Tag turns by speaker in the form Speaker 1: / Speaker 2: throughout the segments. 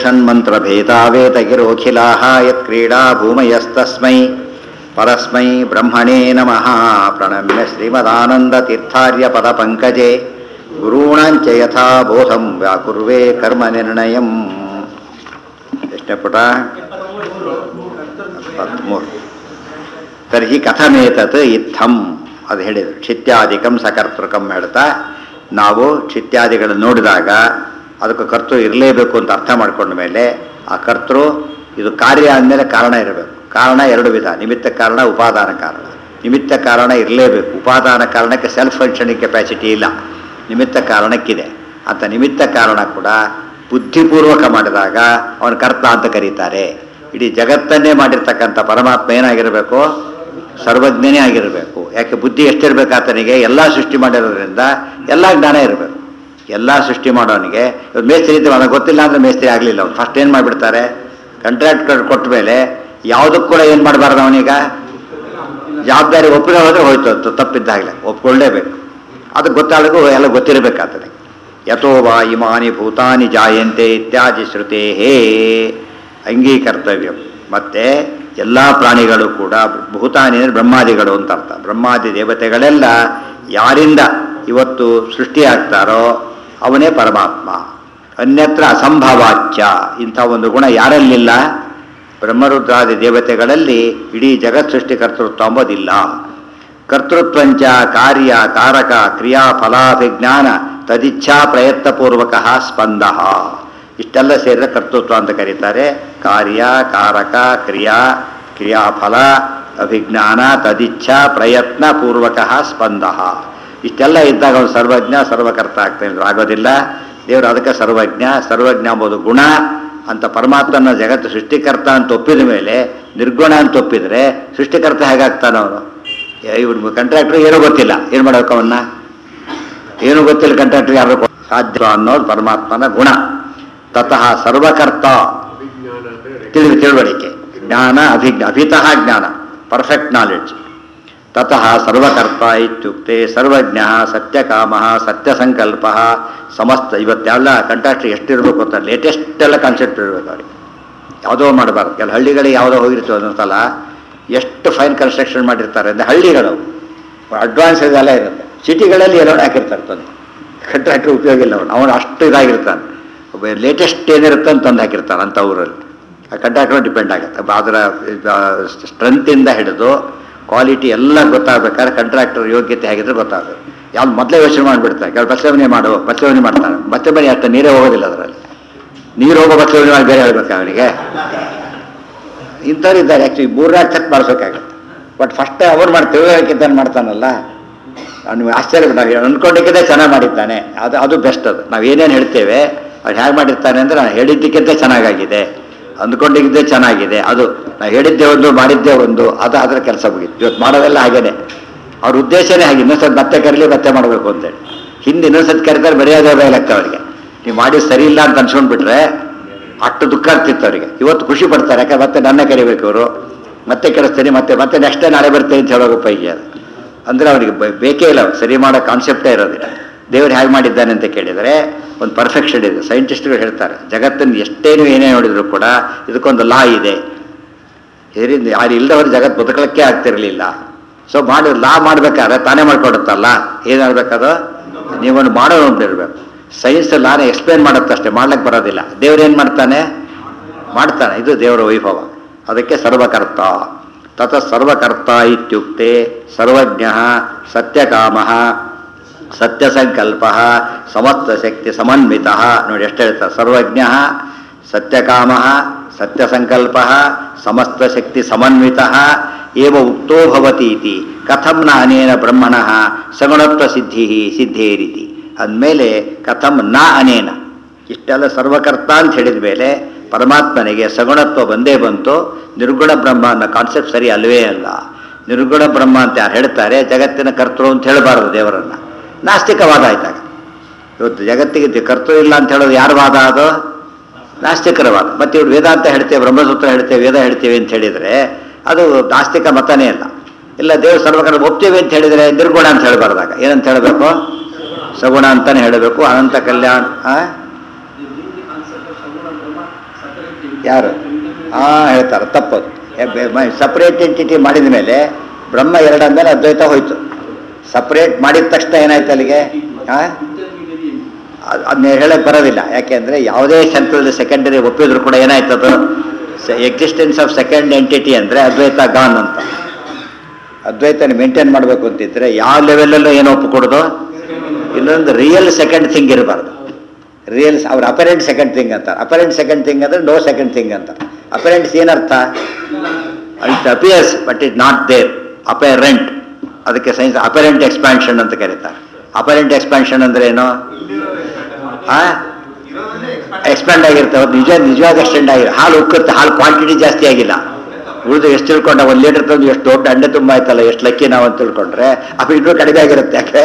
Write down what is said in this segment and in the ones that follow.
Speaker 1: ಷಣ್ಮಂತ್ರಭೇದಾವೇತಗಿರೋಖಿಲಾः ಯತ್ಕ್ರೀಡಾ ಭೂಮಯಸ್ತಸ್ಮೈ ಪರಸ್ಮೈ ಬ್ರಹ್ಮಣೇ ನಮಃ ಪ್ರಣಮ್ಯ ಶ್ರೀಮದಾನಂದತೀರ್ಥಾರ್ಯ ಪದಪಂಕಜೆ ಗುರುಣಾಂಚ ಯಥಾ ಬೋಧಂ ವ್ಯಾಕುರ್ವೇ ಕರ್ಮ ನಿರ್ಣಯಂ ಎಷ್ಟನೇ ಪುಟ ಹದಿಮೂರು ತರ್ಹಿ ಕಥಮೇತತ್ ಇತ್ತಂ ಅದು ಹೇಳಿದರು ಕ್ಷಿತ್ಯಾದಿಕಂ ಸಕರ್ತೃಕಂ ಹೇಳ್ತಾ ನಾವು ಕ್ಷಿತ್ಯಾದಿಗಳನ್ನು ನೋಡಿದಾಗ ಅದಕ್ಕೆ ಕರ್ತೃ ಇರಲೇಬೇಕು ಅಂತ ಅರ್ಥ ಮಾಡ್ಕೊಂಡ ಮೇಲೆ ಆ ಕರ್ತೃ ಇದು ಕಾರ್ಯ ಅಂದಮೇಲೆ ಕಾರಣ ಇರಬೇಕು ಕಾರಣ ಎರಡು ವಿಧ ನಿಮಿತ್ತ ಕಾರಣ ಉಪಾದಾನ ಕಾರಣ ನಿಮಿತ್ತ ಕಾರಣ ಇರಲೇಬೇಕು ಉಪಾದಾನ ಕಾರಣಕ್ಕೆ ಸೆಲ್ಫ್ ಫಂಕ್ಷನಿಂಗ್ ಕೆಪಾಸಿಟಿ ಇಲ್ಲ ನಿಮಿತ್ತ ಕಾರಣಕ್ಕಿದೆ ಅಂತ ನಿಮಿತ್ತ ಕಾರಣ ಕೂಡ ಬುದ್ಧಿಪೂರ್ವಕ ಮಾಡಿದಾಗ ಅವನ ಕರ್ತ ಅಂತ ಕರೀತಾರೆ ಇಡೀ ಜಗತ್ತನ್ನೇ ಮಾಡಿರ್ತಕ್ಕಂಥ ಪರಮಾತ್ಮ ಏನಾಗಿರಬೇಕು ಸರ್ವಜ್ಞನೇ ಆಗಿರಬೇಕು ಯಾಕೆ ಬುದ್ಧಿ ಎಷ್ಟಿರ್ಬೇಕು ಆತನಿಗೆ ಎಲ್ಲ ಸೃಷ್ಟಿ ಮಾಡಿರೋದ್ರಿಂದ ಎಲ್ಲ ಜ್ಞಾನ ಇರಬೇಕು ಎಲ್ಲ ಸೃಷ್ಟಿ ಮಾಡೋನಿಗೆ ಇವತ್ತು ಮೇಸ್ತ್ರಿ ಇದ್ದು ನನಗೆ ಗೊತ್ತಿಲ್ಲ ಅಂದರೆ ಮೇಸ್ತ್ರಿ ಆಗಲಿಲ್ಲ ಅವ್ನು ಫಸ್ಟ್ ಏನು ಮಾಡಿಬಿಡ್ತಾರೆ ಕಾಂಟ್ರಾಕ್ಟ್ ಕೊಟ್ಟ ಮೇಲೆ ಯಾವುದಕ್ಕೂ ಕೂಡ ಏನು ಮಾಡಬಾರ್ದು ಅವನೀಗ ಜವಾಬ್ದಾರಿ ಒಪ್ಪಿಗೆ ಹೋದರೆ ಹೋಯ್ತು ಅದು ತಪ್ಪಿದ್ದಾಗಲೇ ಒಪ್ಕೊಳ್ಳೇಬೇಕು ಅದು ಗೊತ್ತಾಳಿಗೂ ಎಲ್ಲ ಗೊತ್ತಿರಬೇಕಾಗ್ತದೆ ಯಥೋ ವಾ ಇಮಾನಿ ಭೂತಾನಿ ಜಾಯಂತೆ ಇತ್ಯಾದಿ ಶ್ರುತೇ ಹೇ ಅಂಗೀಕರ್ತವ್ಯ ಮತ್ತು ಎಲ್ಲ ಪ್ರಾಣಿಗಳು ಕೂಡ ಭೂತಾನಿ ಅಂದರೆ ಬ್ರಹ್ಮಾದಿಗಳು ಅಂತ ಅರ್ಥ ಬ್ರಹ್ಮಾದಿ ದೇವತೆಗಳೆಲ್ಲ ಯಾರಿಂದ ಇವತ್ತು ಸೃಷ್ಟಿಯಾಗ್ತಾರೋ ಅವನೇ ಪರಮಾತ್ಮ ಅನ್ಯತ್ರ ಅಸಂಭವಾಚ್ಯ ಇಂಥ ಒಂದು ಗುಣ ಯಾರಲ್ಲಿಲ್ಲ ಬ್ರಹ್ಮರುದ್ರಾದಿ ದೇವತೆಗಳಲ್ಲಿ ಇಡೀ ಜಗತ್ ಸೃಷ್ಟಿಕರ್ತೃತ್ವ ಅಂಬೋದಿಲ್ಲ ಕರ್ತೃತ್ವಂಚ ಕಾರ್ಯ ಕಾರಕ ಕ್ರಿಯಾ ಫಲಾಭಿಜ್ಞಾನ ತದಿಚ್ಛಾ ಪ್ರಯತ್ನಪೂರ್ವಕ ಸ್ಪಂದ ಇಷ್ಟೆಲ್ಲ ಸೇರಿದ ಕರ್ತೃತ್ವ ಅಂತ ಕರೀತಾರೆ ಕಾರ್ಯ ಕಾರಕ ಕ್ರಿಯಾ ಕ್ರಿಯಾಫಲ ಅಭಿಜ್ಞಾನ ತದಿಚ್ಛಾ ಪ್ರಯತ್ನ ಪೂರ್ವಕ ಸ್ಪಂದ ಇಷ್ಟೆಲ್ಲ ಇದ್ದಾಗ ಅವನು ಸರ್ವಜ್ಞ ಸರ್ವಕರ್ತ ಆಗ್ತಾನೆ ಆಗೋದಿಲ್ಲ ದೇವರು ಅದಕ್ಕೆ ಸರ್ವಜ್ಞ ಸರ್ವಜ್ಞ ಎಂಬುದು ಗುಣ ಅಂತ ಪರಮಾತ್ಮನ ಜಗತ್ತು ಸೃಷ್ಟಿಕರ್ತ ಅಂತ ಒಪ್ಪಿದ ಮೇಲೆ ನಿರ್ಗುಣ ಅಂತ ಒಪ್ಪಿದರೆ ಸೃಷ್ಟಿಕರ್ತ ಹೇಗಾಗ್ತಾನ ಅವನು ಇವ್ರು ಕಂಟ್ರಾಕ್ಟ್ರ್ ಏನೂ ಗೊತ್ತಿಲ್ಲ ಏನು ಮಾಡಬೇಕು ಅವನ್ನ ಏನೂ ಗೊತ್ತಿಲ್ಲ ಕಂಟ್ರಾಕ್ಟ್ರ್ ಯಾರು ಸಾಧ್ಯ ಅನ್ನೋದು ಪರಮಾತ್ಮನ ಗುಣ ತತಃ ಸರ್ವಕರ್ತ ತಿಳಿದು ತಿಳುವಳಿಕೆ ಜ್ಞಾನ ಅಭಿಜ್ಞ ಅಭಿತಃ ಜ್ಞಾನ ಪರ್ಫೆಕ್ಟ್ ನಾಲೆಡ್ಜ್ ತತಃ ಸರ್ವಕರ್ತ ಇತ್ಯುಕ್ತೆ ಸರ್ವಜ್ಞ ಸತ್ಯಕಾಮ ಸತ್ಯಸಂಕಲ್ಪ ಸಮಸ್ತ ಇವತ್ತೆಲ್ಲ ಕಂಟ್ರಾಕ್ಟ್ರ್ ಎಷ್ಟಿರಬೇಕು ಅಂತ ಲೇಟೆಸ್ಟ್ ಎಲ್ಲ ಕಾನ್ಸೆಪ್ಟ್ ಇರಬೇಕು ಅವ್ರಿಗೆ ಯಾವುದೋ ಮಾಡಬಾರ್ದು ಕೆಲ ಹಳ್ಳಿಗಳಿಗೆ ಯಾವುದೋ ಹೋಗಿರ್ತೀವಿ ಒಂದೊಂದ್ಸಲ ಎಷ್ಟು ಫೈನ್ ಕನ್ಸ್ಟ್ರಕ್ಷನ್ ಮಾಡಿರ್ತಾರೆ ಅಂದರೆ ಹಳ್ಳಿಗಳು ಅಡ್ವಾನ್ಸ್ ಇದೆಲ್ಲ ಇರುತ್ತೆ ಸಿಟಿಗಳಲ್ಲಿ ಏನೋ ಹಾಕಿರ್ತಾರೆ ತಂದು ಕಂಟ್ರಾಕ್ಟ್ರ್ ಉಪಯೋಗ ಇಲ್ಲ ಅವನು ಅವನು ಅಷ್ಟು ಇದಾಗಿರ್ತಾನೆ ಲೇಟೆಸ್ಟ್ ಏನಿರುತ್ತೆ ಅಂತ ತಂದು ಹಾಕಿರ್ತಾನೆ ಅಂಥ ಊರಲ್ಲಿ ಆ ಕಂಟ್ರಾಕ್ಟ್ರ್ ಡಿಪೆಂಡ್ ಆಗುತ್ತೆ ಅದರ ಸ್ಟ್ರೆಂತಿಂದ ಹಿಡಿದು ಕ್ವಾಲಿಟಿ ಎಲ್ಲ ಗೊತ್ತಾಗಬೇಕಾದ್ರೆ ಕಂಟ್ರಾಕ್ಟರ್ ಯೋಗ್ಯತೆ ಆಗಿದ್ರೆ ಗೊತ್ತಾಗಬೇಕು ಯಾವ್ದು ಮೊದಲೇ ಯೋಚನೆ ಮಾಡಿಬಿಡ್ತಾರೆ ಕೆಲವು ಬಸ್ಸವಣೆ ಮಾಡು ಬಸ್ಸವಣೆ ಮಾಡ್ತಾನೆ ಬಸ್ಸವಣೆ ಅಷ್ಟೇ ನೀರೇ ಹೋಗೋದಿಲ್ಲ ಅದರಲ್ಲಿ ನೀರು ಹೋಗೋ ಬಸ್ಸವಣೆ ಮಾಡಿ ಬೇರೆ ಹೇಳ್ಬೇಕು ಅವನಿಗೆ ಇಂಥವ್ರು ಇದ್ದಾರೆ ಆ್ಯಕ್ಚುಲಿ ಮೂರ್ನಾಲ್ಕು ಚೆಕ್ ಮಾಡಿಸೋಕ್ಕಾಗತ್ತೆ ಬಟ್ ಫಸ್ಟ್ ಅವ್ರು ಮಾಡಿ ತಿಳುವಳಿಕೆ ಮಾಡ್ತಾನಲ್ಲ ಅವ್ನು ಆಶ್ಚರ್ಯ ನಾವು ಅಂದ್ಕೊಂಡಿದ್ದೇ ಚೆನ್ನಾಗಿ ಮಾಡಿದ್ದಾನೆ ಅದು ಅದು ಬೆಸ್ಟ್ ಅದು ನಾವು ಏನೇನು ಹೇಳ್ತೇವೆ ಅವ್ರು ಹೇಗೆ ಮಾಡಿರ್ತಾನೆ ಅಂದರೆ ನಾನು ಹೇಳಿದ್ದಕ್ಕಿಂತ ಚೆನ್ನಾಗಾಗಿದೆ ಅಂದ್ಕೊಂಡಿದ್ದೇ ಚೆನ್ನಾಗಿದೆ ಅದು ನಾವು ಹೇಳಿದ್ದೇ ಒಂದು ಮಾಡಿದ್ದೇ ಒಂದು ಅದು ಅದರ ಕೆಲಸ ಮುಗಿತು ಇವತ್ತು ಮಾಡೋದೆಲ್ಲ ಹಾಗೇನೆ ಅವ್ರ ಉದ್ದೇಶನೇ ಹಾಗೆ ಇನ್ನೊಂದ್ಸತಿ ಮತ್ತೆ ಕರೀಲಿ ಮತ್ತೆ ಮಾಡಬೇಕು ಅಂತೇಳಿ ಹಿಂದೆ ಇನ್ನೊಂದ್ಸತಿ ಕರೀತಾರೆ ಬರೆಯೋದೇ ಲೆಕ್ಕ ಅವರಿಗೆ ನೀವು ಮಾಡಿ ಸರಿ ಇಲ್ಲ ಅಂತ ಅನ್ಸ್ಕೊಂಡ್ಬಿಟ್ರೆ ಅಷ್ಟು ದುಃಖ ಆಗ್ತಿತ್ತು ಅವರಿಗೆ ಇವತ್ತು ಖುಷಿ ಪಡ್ತಾರೆ ಯಾಕಂದ್ರೆ ಮತ್ತೆ ನನ್ನ ಕರಿಬೇಕು ಇವರು ಮತ್ತೆ ಕೆಡಿಸ್ತೀನಿ ಮತ್ತೆ ಮತ್ತೆ ನೆಕ್ಸ್ಟ್ ನಾಳೆ ಬರ್ತೇನೆ ಅಂತ ಹೇಳೋಕೆ ಪೈಗೆ ಅದು ಅಂದರೆ ಅವರಿಗೆ ಬೇಕೇ ಇಲ್ಲ ಸರಿ ಮಾಡೋ ಕಾನ್ಸೆಪ್ಟೇ ಇರೋದಿಲ್ಲ ದೇವರು ಹೇಗೆ ಮಾಡಿದ್ದಾನೆ ಅಂತ ಕೇಳಿದರೆ ಒಂದು ಪರ್ಫೆಕ್ಷನ್ ಇದೆ ಸೈಂಟಿಸ್ಟ್ಗಳು ಹೇಳ್ತಾರೆ ಜಗತ್ತನ್ನು ಎಷ್ಟೇನು ಏನೇ ನೋಡಿದ್ರು ಕೂಡ ಇದಕ್ಕೊಂದು ಲಾ ಇದೆ ಇದರಿಂದ ಯಾರು ಇಲ್ಲದವರು ಜಗತ್ತು ಬದುಕಲಿಕ್ಕೆ ಆಗ್ತಿರಲಿಲ್ಲ ಸೊ ಮಾಡಿ ಲಾ ಮಾಡಬೇಕಾದ್ರೆ ತಾನೇ ಮಾಡ್ಕೊಡುತ್ತಲ್ಲ ಏನಾಗಬೇಕದು ನೀವೊಂದು ಮಾಡೋದು ಅಂತ ಇರಬೇಕು ಸೈನ್ಸ್ ಲಾನೇ ಎಕ್ಸ್ಪ್ಲೇನ್ ಮಾಡುತ್ತಷ್ಟೇ ಮಾಡ್ಲಿಕ್ಕೆ ಬರೋದಿಲ್ಲ ದೇವ್ರೇನು ಮಾಡ್ತಾನೆ ಮಾಡ್ತಾನೆ ಇದು ದೇವರ ವೈಭವ ಅದಕ್ಕೆ ಸರ್ವಕರ್ತ ತತ ಸರ್ವಕರ್ತ ಇತ್ಯುಕ್ತೆ ಸರ್ವಜ್ಞ ಸತ್ಯಕಾಮ ಸತ್ಯಸಂಕಲ್ಪ ಸಮಸ್ತ ಶಕ್ತಿ ಸಮನ್ವಿತ ನೋಡಿ ಎಷ್ಟು ಹೇಳ್ತಾರೆ ಸರ್ವಜ್ಞ ಸತ್ಯಕಾಮ ಸತ್ಯಸಂಕಲ್ಪ ಸಮಸ್ತ ಶಕ್ತಿ ಸಮನ್ವಿತ ಏವ ಉಕ್ತೋ ಭವತಿ ಇತಿ ಕಥಂ ನ ಅನೇನ ಬ್ರಹ್ಮಣ ಸಗುಣತ್ವ ಸಿದ್ಧಿ ಸಿದ್ಧೇರಿತಿ ಅಂದಮೇಲೆ ಕಥಂ ನ ಅನೇನ ಇಷ್ಟೆಲ್ಲ ಸರ್ವಕರ್ತ ಅಂತ ಹೇಳಿದ ಮೇಲೆ ಪರಮಾತ್ಮನಿಗೆ ಸಗುಣತ್ವ ಬಂದೇ ಬಂತು ನಿರ್ಗುಣ ಬ್ರಹ್ಮ ಅನ್ನೋ ಕಾನ್ಸೆಪ್ಟ್ ಸರಿ ಅಲ್ವೇ ಅಲ್ಲ ನಿರ್ಗುಣ ಬ್ರಹ್ಮ ಅಂತ ಯಾರು ಹೇಳ್ತಾರೆ ಜಗತ್ತಿನ ಕರ್ತೃ ಅಂತ ಹೇಳಬಾರದು ದೇವರನ್ನು ನಾಸ್ತಿಕವಾದ ಆಯ್ತಾಗ ಇವತ್ತು ಜಗತ್ತಿಗೆ ಕರ್ತೃ ಇಲ್ಲ ಅಂತ ಹೇಳೋದು ಯಾರ ವಾದ ಅದು ನಾಸ್ತಿಕರ ವಾದ ಮತ್ತೆ ಇವ್ರು ವೇದಾಂತ ಹೇಳ್ತೇವೆ ಬ್ರಹ್ಮಸೂತ್ರ ಹೇಳ್ತೇವೆ ವೇದ ಹೇಳ್ತೇವೆ ಅಂತ ಹೇಳಿದರೆ ಅದು ನಾಸ್ತಿಕ ಮತನೇ ಅಲ್ಲ ಇಲ್ಲ ದೇವ್ರ ಸರ್ವಕರ ಒಪ್ತೇವೆ ಅಂತ ಹೇಳಿದರೆ ನಿರ್ಗುಣ ಅಂತ ಹೇಳಬಾರ್ದಾಗ ಏನಂತ ಹೇಳಬೇಕು ಸಗುಣ ಅಂತಾನೆ ಹೇಳಬೇಕು ಅನಂತ ಕಲ್ಯಾಣ ಆ? ಯಾರು ಹಾಂ ಹೇಳ್ತಾರೆ ತಪ್ಪದು ಸಪ್ರೇಟ್ ಎಂಟಿಟಿ ಮಾಡಿದ ಮೇಲೆ ಬ್ರಹ್ಮ ಎರಡಂದ್ಮೇಲೆ ಅದ್ವೈತ ಹೋಯ್ತು ಸಪ್ರೇಟ್ ಮಾಡಿದ ತಕ್ಷಣ ಏನಾಯ್ತು ಅಲ್ಲಿಗೆ ಹಾಂ ಅದನ್ನ ಹೇಳಕ್ ಬರೋದಿಲ್ಲ ಯಾಕೆಂದ್ರೆ ಯಾವುದೇ ಸೆಂಟ್ರಲ್ ಸೆಕೆಂಡರಿ ಒಪ್ಪಿದ್ರು ಕೂಡ ಏನಾಯ್ತು ಅದು ಎಕ್ಸಿಸ್ಟೆನ್ಸ್ ಆಫ್ ಸೆಕೆಂಡ್ ಎಂಟಿಟಿ ಅಂದ್ರೆ ಅದ್ವೈತ ಗಾನ್ ಅಂತ ಅದ್ವೈತನ ಮೇಂಟೈನ್ ಮಾಡಬೇಕು ಅಂತಿದ್ರೆ ಯಾವ ಲೆವೆಲಲ್ಲೂ ಏನು ಒಪ್ಪಿಕೊಡೋದು ಇನ್ನೊಂದು ರಿಯಲ್ ಸೆಕೆಂಡ್ ಥಿಂಗ್ ಇರಬಾರ್ದು ರಿಯಲ್ ಅವ್ರ ಅಪರೆಂಟ್ ಸೆಕೆಂಡ್ ಥಿಂಗ್ ಅಂತಾರೆ ಅಪರೆಂಟ್ ಸೆಕೆಂಡ್ ಥಿಂಗ್ ಅಂದ್ರೆ ನೋ ಸೆಕೆಂಡ್ ಥಿಂಗ್ ಅಂತ ಅಪರೆಂಟ್ಸ್ ಏನರ್ಥ it appears but it not there apparent ಅದಕ್ಕೆ ಸೈನ್ಸ್ ಅಪರೆಂಟ್ ಎಕ್ಸ್ಪಾನ್ಷನ್ ಅಂತ ಕರೀತಾರೆ ಅಪರೆಂಟ್ ಎಕ್ಸ್ಪಾನ್ಷನ್ ಅಂದ್ರೆ ಏನು ಎಕ್ಸ್ಪ್ಯಾಂಡ್ ಆಗಿರುತ್ತೆ ಅವ್ರು ನಿಜ ನಿಜವಾದ ಎಕ್ಸ್ಟೆಂಡ್ ಆಗಿರೋ ಹಾಲು ಉಕ್ಕುತ್ತೆ ಹಾಲು ಕ್ವಾಂಟಿಟಿ ಜಾಸ್ತಿ ಆಗಿಲ್ಲ ಉಳಿದು ಎಷ್ಟು ತಿಳ್ಕೊಂಡ ಒಂದು ಲೀಟರ್ ತಂದು ಎಷ್ಟು ದೊಡ್ಡ ಅಂಡೆ ತುಂಬ ಆಯ್ತಲ್ಲ ಎಷ್ಟು ಲಕ್ಕಿ ನಾವು ಅಂತ ತಿಳ್ಕೊಂಡ್ರೆ ಅದು ಇನ್ನೂ ಕಡಿಮೆ ಆಗಿರುತ್ತೆ ಯಾಕೆ